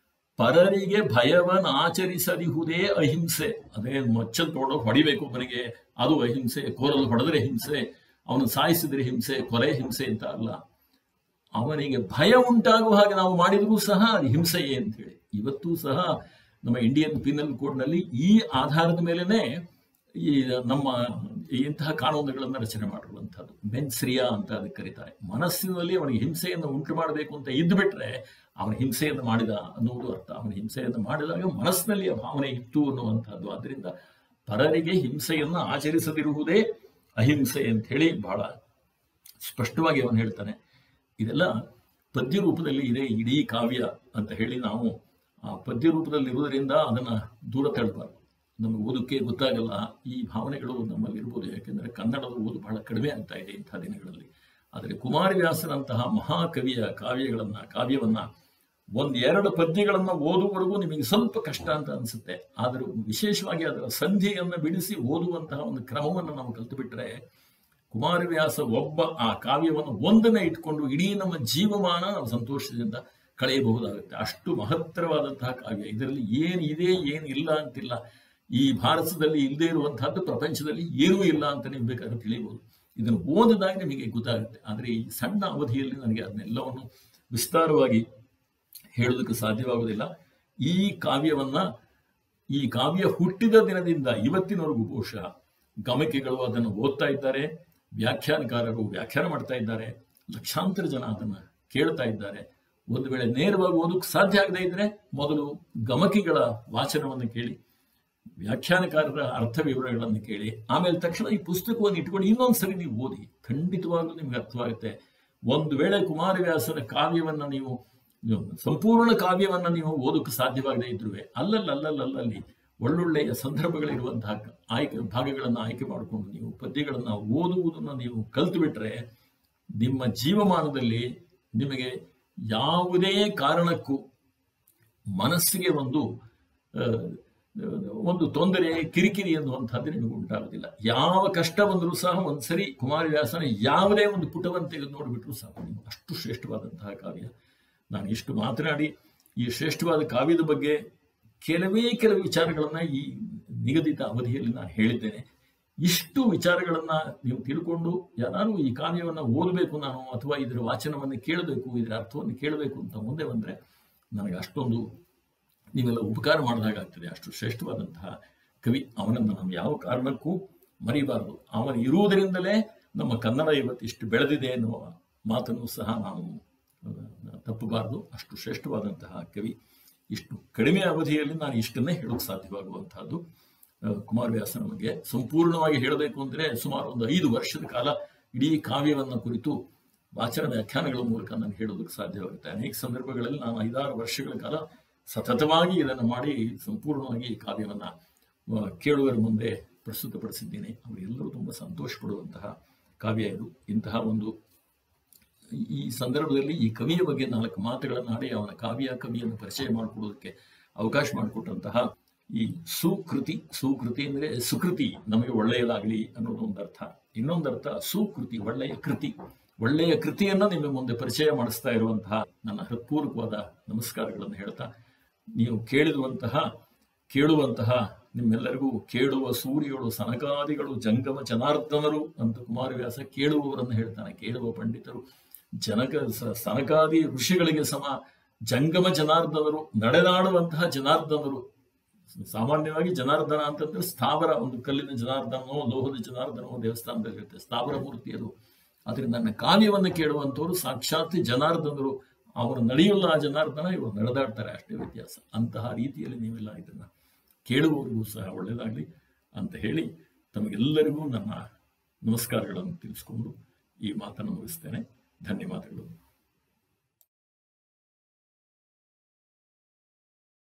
ಪರರಿಗೆ ಭಯವನ್ ಆಚರಿಸದಿಹುದೇ ಅಹಿಂಸೆ ಅದೇ ಮಚ್ಚಲ್ ತೊಡೋ ಹೊಡಿಬೇಕು ಅವನಿಗೆ ಅದು ಅಹಿಂಸೆ ಕೋರಲು ಹೊಡೆದ್ರೆ ಹಿಂಸೆ ಅವನು ಸಾಯಿಸಿದ್ರೆ ಹಿಂಸೆ ಕೊಲೆ ಹಿಂಸೆ ಅಂತ ಅಲ್ಲ ಅವನಿಗೆ ಭಯ ಉಂಟಾಗುವ ಹಾಗೆ ನಾವು ಮಾಡಿದರೂ ಸಹ ಅದು ಹಿಂಸೆಯೇ ಅಂತ ಹೇಳಿ ಇವತ್ತೂ ಸಹ ನಮ್ಮ ಇಂಡಿಯನ್ ಪಿನಲ್ ಕೋಡ್ನಲ್ಲಿ ಈ ಆಧಾರದ ಮೇಲೆನೆ ಈ ನಮ್ಮ ಇಂತಹ ಕಾನೂನುಗಳನ್ನು ರಚನೆ ಮಾಡಿರುವಂತಹದ್ದು ಮೆನ್ಸ್ರಿಯಾ ಅಂತ ಅದಕ್ಕೆ ಕರೀತಾರೆ ಮನಸ್ಸಿನಲ್ಲಿ ಅವನಿಗೆ ಹಿಂಸೆಯನ್ನು ಉಂಟು ಮಾಡಬೇಕು ಅಂತ ಇದ್ದು ಬಿಟ್ರೆ ಅವನ ಹಿಂಸೆಯನ್ನು ಮಾಡಿದ ಅನ್ನುವುದು ಅರ್ಥ ಅವನ ಹಿಂಸೆಯನ್ನು ಮಾಡಿದಾಗ ಮನಸ್ಸಿನಲ್ಲಿ ಆ ಭಾವನೆ ಇತ್ತು ಅನ್ನುವಂಥದ್ದು ಆದ್ದರಿಂದ ಪರರಿಗೆ ಹಿಂಸೆಯನ್ನು ಆಚರಿಸದಿರುವುದೇ ಅಹಿಂಸೆ ಅಂತ ಹೇಳಿ ಬಹಳ ಸ್ಪಷ್ಟವಾಗಿ ಅವನು ಹೇಳ್ತಾನೆ ಇದೆಲ್ಲ ಪದ್ಯ ರೂಪದಲ್ಲಿ ಇದೆ ಇಡೀ ಕಾವ್ಯ ಅಂತ ಹೇಳಿ ನಾವು ಆ ಪದ್ಯ ರೂಪದಲ್ಲಿ ಇರುವುದರಿಂದ ಅದನ್ನ ದೂರ ತಳ್ಳಬಾರ್ದು ನಮಗೆ ಓದಕ್ಕೆ ಗೊತ್ತಾಗಲ್ಲ ಈ ಭಾವನೆಗಳು ನಮ್ಮಲ್ಲಿ ಇರ್ಬೋದು ಯಾಕೆಂದರೆ ಕನ್ನಡದ ಓದು ಬಹಳ ಕಡಿಮೆ ಆಗ್ತಾ ಇದೆ ಇಂಥ ದಿನಗಳಲ್ಲಿ ಆದರೆ ಕುಮಾರವ್ಯಾಸನಂತಹ ಮಹಾಕವಿಯ ಕಾವ್ಯಗಳನ್ನ ಕಾವ್ಯವನ್ನ ಒಂದ್ ಎರಡು ಪದ್ಯಗಳನ್ನ ಓದುವವರೆಗೂ ನಿಮಗೆ ಸ್ವಲ್ಪ ಕಷ್ಟ ಅಂತ ಅನ್ಸುತ್ತೆ ಆದರೂ ವಿಶೇಷವಾಗಿ ಅದರ ಸಂಧಿಯನ್ನು ಬಿಡಿಸಿ ಓದುವಂತಹ ಒಂದು ಕ್ರಮವನ್ನು ನಾವು ಕಲ್ತು ಬಿಟ್ರೆ ಕುಮಾರವ್ಯಾಸ ಒಬ್ಬ ಆ ಕಾವ್ಯವನ್ನು ಒಂದನ್ನೇ ಇಟ್ಕೊಂಡು ಇಡೀ ನಮ್ಮ ಜೀವಮಾನ ನಾವು ಸಂತೋಷದಿಂದ ಕಳೆಯಬಹುದಾಗುತ್ತೆ ಅಷ್ಟು ಮಹತ್ತರವಾದಂತಹ ಕಾವ್ಯ ಇದರಲ್ಲಿ ಏನು ಇದೆ ಏನು ಇಲ್ಲ ಅಂತಿಲ್ಲ ಈ ಭಾರತದಲ್ಲಿ ಇಲ್ಲದೆ ಇರುವಂತಹದ್ದು ಪ್ರಪಂಚದಲ್ಲಿ ಏನೂ ಇಲ್ಲ ಅಂತ ನೀವು ಬೇಕಾದ್ರೆ ತಿಳಿಯಬಹುದು ಇದನ್ನು ಓದಿದಾಗ ನಿಮಗೆ ಗೊತ್ತಾಗುತ್ತೆ ಆದರೆ ಈ ಸಣ್ಣ ಅವಧಿಯಲ್ಲಿ ನನಗೆ ಅದನ್ನೆಲ್ಲವನ್ನು ವಿಸ್ತಾರವಾಗಿ ಹೇಳೋದಕ್ಕೆ ಸಾಧ್ಯವಾಗುವುದಿಲ್ಲ ಈ ಕಾವ್ಯವನ್ನ ಈ ಕಾವ್ಯ ಹುಟ್ಟಿದ ದಿನದಿಂದ ಇವತ್ತಿನವರೆಗೂ ಬಹುಶಃ ಗಮಕಿಗಳು ಅದನ್ನು ಓದ್ತಾ ಇದ್ದಾರೆ ವ್ಯಾಖ್ಯಾನಕಾರರು ವ್ಯಾಖ್ಯಾನ ಮಾಡ್ತಾ ಇದ್ದಾರೆ ಲಕ್ಷಾಂತರ ಜನ ಅದನ್ನ ಕೇಳ್ತಾ ಇದ್ದಾರೆ ಒಂದು ವೇಳೆ ನೇರವಾಗಿ ಓದಕ್ಕೆ ಸಾಧ್ಯ ಆಗದೇ ಇದ್ರೆ ಮೊದಲು ಗಮಕಿಗಳ ವಾಚನವನ್ನು ಕೇಳಿ ವ್ಯಾಖ್ಯಾನಕಾರರ ಅರ್ಥ ವಿವರಗಳನ್ನು ಕೇಳಿ ಆಮೇಲೆ ತಕ್ಷಣ ಈ ಪುಸ್ತಕವನ್ನು ಇಟ್ಕೊಂಡು ಇನ್ನೊಂದ್ಸರಿ ನೀವು ಓದಿ ಖಂಡಿತವಾಗ್ಲೂ ನಿಮ್ಗೆ ಅರ್ಥವಾಗುತ್ತೆ ಒಂದು ವೇಳೆ ಕುಮಾರವ್ಯಾಸನ ಕಾವ್ಯವನ್ನ ನೀವು ಸಂಪೂರ್ಣ ಕಾವ್ಯವನ್ನ ನೀವು ಓದಕ್ಕೆ ಸಾಧ್ಯವಾಗದೇ ಇದ್ರು ಅಲ್ಲಲ್ಲಲ್ಲಲ್ಲಲ್ಲಿ ಒಳ್ಳೊಳ್ಳೆಯ ಸಂದರ್ಭಗಳಿರುವಂತಹ ಆಯ್ಕೆ ಭಾಗಗಳನ್ನು ಆಯ್ಕೆ ಮಾಡಿಕೊಂಡು ನೀವು ಪದ್ಯಗಳನ್ನು ಓದುವುದನ್ನು ನೀವು ಕಲ್ತು ಬಿಟ್ರೆ ನಿಮ್ಮ ಜೀವಮಾನದಲ್ಲಿ ನಿಮಗೆ ಯಾವುದೇ ಕಾರಣಕ್ಕೂ ಮನಸ್ಸಿಗೆ ಒಂದು ಒಂದು ತೊಂದರೆ ಕಿರಿಕಿರಿ ಎನ್ನುವಂಥದ್ದು ನಿಮಗೆ ಉಂಟಾಗುವುದಿಲ್ಲ ಯಾವ ಕಷ್ಟ ಬಂದರೂ ಸಹ ಒಂದ್ಸರಿ ಕುಮಾರವ್ಯಾಸನ ಯಾವುದೇ ಒಂದು ಪುಟವನ್ನು ತೆಗೆದು ನೋಡಿಬಿಟ್ರು ಸಾಕು ನೀವು ಅಷ್ಟು ಶ್ರೇಷ್ಠವಾದಂತಹ ಕಾವ್ಯ ನಾನು ಇಷ್ಟು ಮಾತನಾಡಿ ಈ ಶ್ರೇಷ್ಠವಾದ ಕಾವ್ಯದ ಬಗ್ಗೆ ಕೆಲವೇ ಕೆಲವು ವಿಚಾರಗಳನ್ನ ಈ ನಿಗದಿತ ಅವಧಿಯಲ್ಲಿ ನಾನು ಹೇಳಿದ್ದೇನೆ ಇಷ್ಟು ವಿಚಾರಗಳನ್ನ ನೀವು ತಿಳ್ಕೊಂಡು ಯಾರು ಈ ಕಾವ್ಯವನ್ನು ಓದಬೇಕು ನಾನು ಅಥವಾ ಇದರ ವಾಚನವನ್ನು ಕೇಳಬೇಕು ಇದರ ಅರ್ಥವನ್ನು ಕೇಳಬೇಕು ಅಂತ ಮುಂದೆ ಬಂದರೆ ನನಗೆ ಅಷ್ಟೊಂದು ನೀವೆಲ್ಲ ಉಪಕಾರ ಮಾಡಿದಾಗಾಗ್ತದೆ ಅಷ್ಟು ಶ್ರೇಷ್ಠವಾದಂತಹ ಕವಿ ಅವನನ್ನು ನಾವು ಯಾವ ಕಾರಣಕ್ಕೂ ಮರಿಬಾರದು ಅವನು ಇರುವುದರಿಂದಲೇ ನಮ್ಮ ಕನ್ನಡ ಇವತ್ತಿಷ್ಟು ಬೆಳೆದಿದೆ ಎನ್ನುವ ಮಾತನ್ನು ಸಹ ನಾವು ತಪ್ಪಬಾರದು ಅಷ್ಟು ಶ್ರೇಷ್ಠವಾದಂತಹ ಕವಿ ಇಷ್ಟು ಕಡಿಮೆ ಅವಧಿಯಲ್ಲಿ ನಾನು ಇಷ್ಟನ್ನೇ ಹೇಳೋಕೆ ಸಾಧ್ಯವಾಗುವಂತಹದ್ದು ಕುಮಾರವ್ಯಾಸನ ಬಗ್ಗೆ ಸಂಪೂರ್ಣವಾಗಿ ಹೇಳಬೇಕು ಅಂದರೆ ಸುಮಾರು ಒಂದು ಐದು ವರ್ಷದ ಕಾಲ ಇಡೀ ಕಾವ್ಯವನ್ನು ಕುರಿತು ವಾಚನ ವ್ಯಾಖ್ಯಾನಗಳ ಮೂಲಕ ನಾನು ಹೇಳೋದಕ್ಕೆ ಸಾಧ್ಯವಾಗುತ್ತೆ ಅನೇಕ ಸಂದರ್ಭಗಳಲ್ಲಿ ನಾನು ಐದಾರು ವರ್ಷಗಳ ಕಾಲ ಸತತವಾಗಿ ಇದನ್ನು ಮಾಡಿ ಸಂಪೂರ್ಣವಾಗಿ ಈ ಕಾವ್ಯವನ್ನ ಕೇಳುವರ ಮುಂದೆ ಪ್ರಸ್ತುತಪಡಿಸಿದ್ದೀನಿ ಅವರೆಲ್ಲರೂ ತುಂಬ ಸಂತೋಷ ಪಡುವಂತಹ ಕಾವ್ಯ ಇದು ಇಂತಹ ಒಂದು ಈ ಸಂದರ್ಭದಲ್ಲಿ ಈ ಕವಿಯ ಬಗ್ಗೆ ನಾಲ್ಕು ಮಾತುಗಳನ್ನಾಡಿ ಅವನ ಕಾವ್ಯ ಕವಿಯನ್ನು ಪರಿಚಯ ಮಾಡಿಕೊಡೋದಕ್ಕೆ ಅವಕಾಶ ಮಾಡಿಕೊಟ್ಟಂತಹ ಈ ಸುಕೃತಿ ಸುಕೃತಿ ಅಂದ್ರೆ ಸುಕೃತಿ ನಮಗೆ ಒಳ್ಳೆಯದಾಗಲಿ ಅನ್ನೋದು ಒಂದು ಅರ್ಥ ಇನ್ನೊಂದು ಅರ್ಥ ಸುಕೃತಿ ಒಳ್ಳೆಯ ಕೃತಿ ಒಳ್ಳೆಯ ಕೃತಿಯನ್ನ ನಿಮ್ಮ ಮುಂದೆ ಪರಿಚಯ ಮಾಡಿಸ್ತಾ ಇರುವಂತಹ ನನ್ನ ಹೃತ್ಪೂರ್ವಕವಾದ ನಮಸ್ಕಾರಗಳನ್ನು ಹೇಳ್ತಾ ನೀವು ಕೇಳಿರುವಂತಹ ಕೇಳುವಂತಹ ನಿಮ್ಮೆಲ್ಲರಿಗೂ ಕೇಳುವ ಸೂರ್ಯಗಳು ಸನಕಾದಿಗಳು ಜಂಗಮ ಜನಾರ್ದನರು ಅಂತ ಕುಮಾರವ್ಯಾಸ ಕೇಳುವವರನ್ನು ಹೇಳ್ತಾನೆ ಕೇಳುವ ಪಂಡಿತರು ಜನಕ ಸನಕಾದಿ ಋಷಿಗಳಿಗೆ ಸಮ ಜಂಗಮ ಜನಾರ್ದನರು ನಡೆದಾಡುವಂತಹ ಜನಾರ್ದನರು ಸಾಮಾನ್ಯವಾಗಿ ಜನಾರ್ದನ ಅಂತಂದ್ರೆ ಸ್ಥಾವರ ಒಂದು ಕಲ್ಲಿನ ಜನಾರ್ದನೋ ಲೋಹದ ಜನಾರ್ದನೋ ದೇವಸ್ಥಾನದಲ್ಲಿ ಇರುತ್ತೆ ಸ್ಥಾವರ ಮೂರ್ತಿ ಅದು ಅದರಿಂದ ನನ್ನ ಕಾವ್ಯವನ್ನು ಕೇಳುವಂಥವ್ರು ಸಾಕ್ಷಾತ್ ಜನಾರ್ದನರು ಅವರು ನಡೆಯಲ್ಲ ಆ ಜನಾರ್ದನ ಇವರು ನಡೆದಾಡ್ತಾರೆ ಅಷ್ಟೇ ವ್ಯತ್ಯಾಸ ಅಂತಹ ರೀತಿಯಲ್ಲಿ ನೀವೆಲ್ಲ ಇದನ್ನ ಕೇಳುವವರಿಗೂ ಸಹ ಒಳ್ಳೆಯದಾಗಲಿ ಅಂತ ಹೇಳಿ ತಮಗೆಲ್ಲರಿಗೂ ನನ್ನ ನಮಸ್ಕಾರಗಳನ್ನು ತಿಳಿಸಿಕೊಂಡು ಈ ಮಾತನ್ನು ಮುಗಿಸ್ತೇನೆ ಧನ್ಯವಾದಗಳು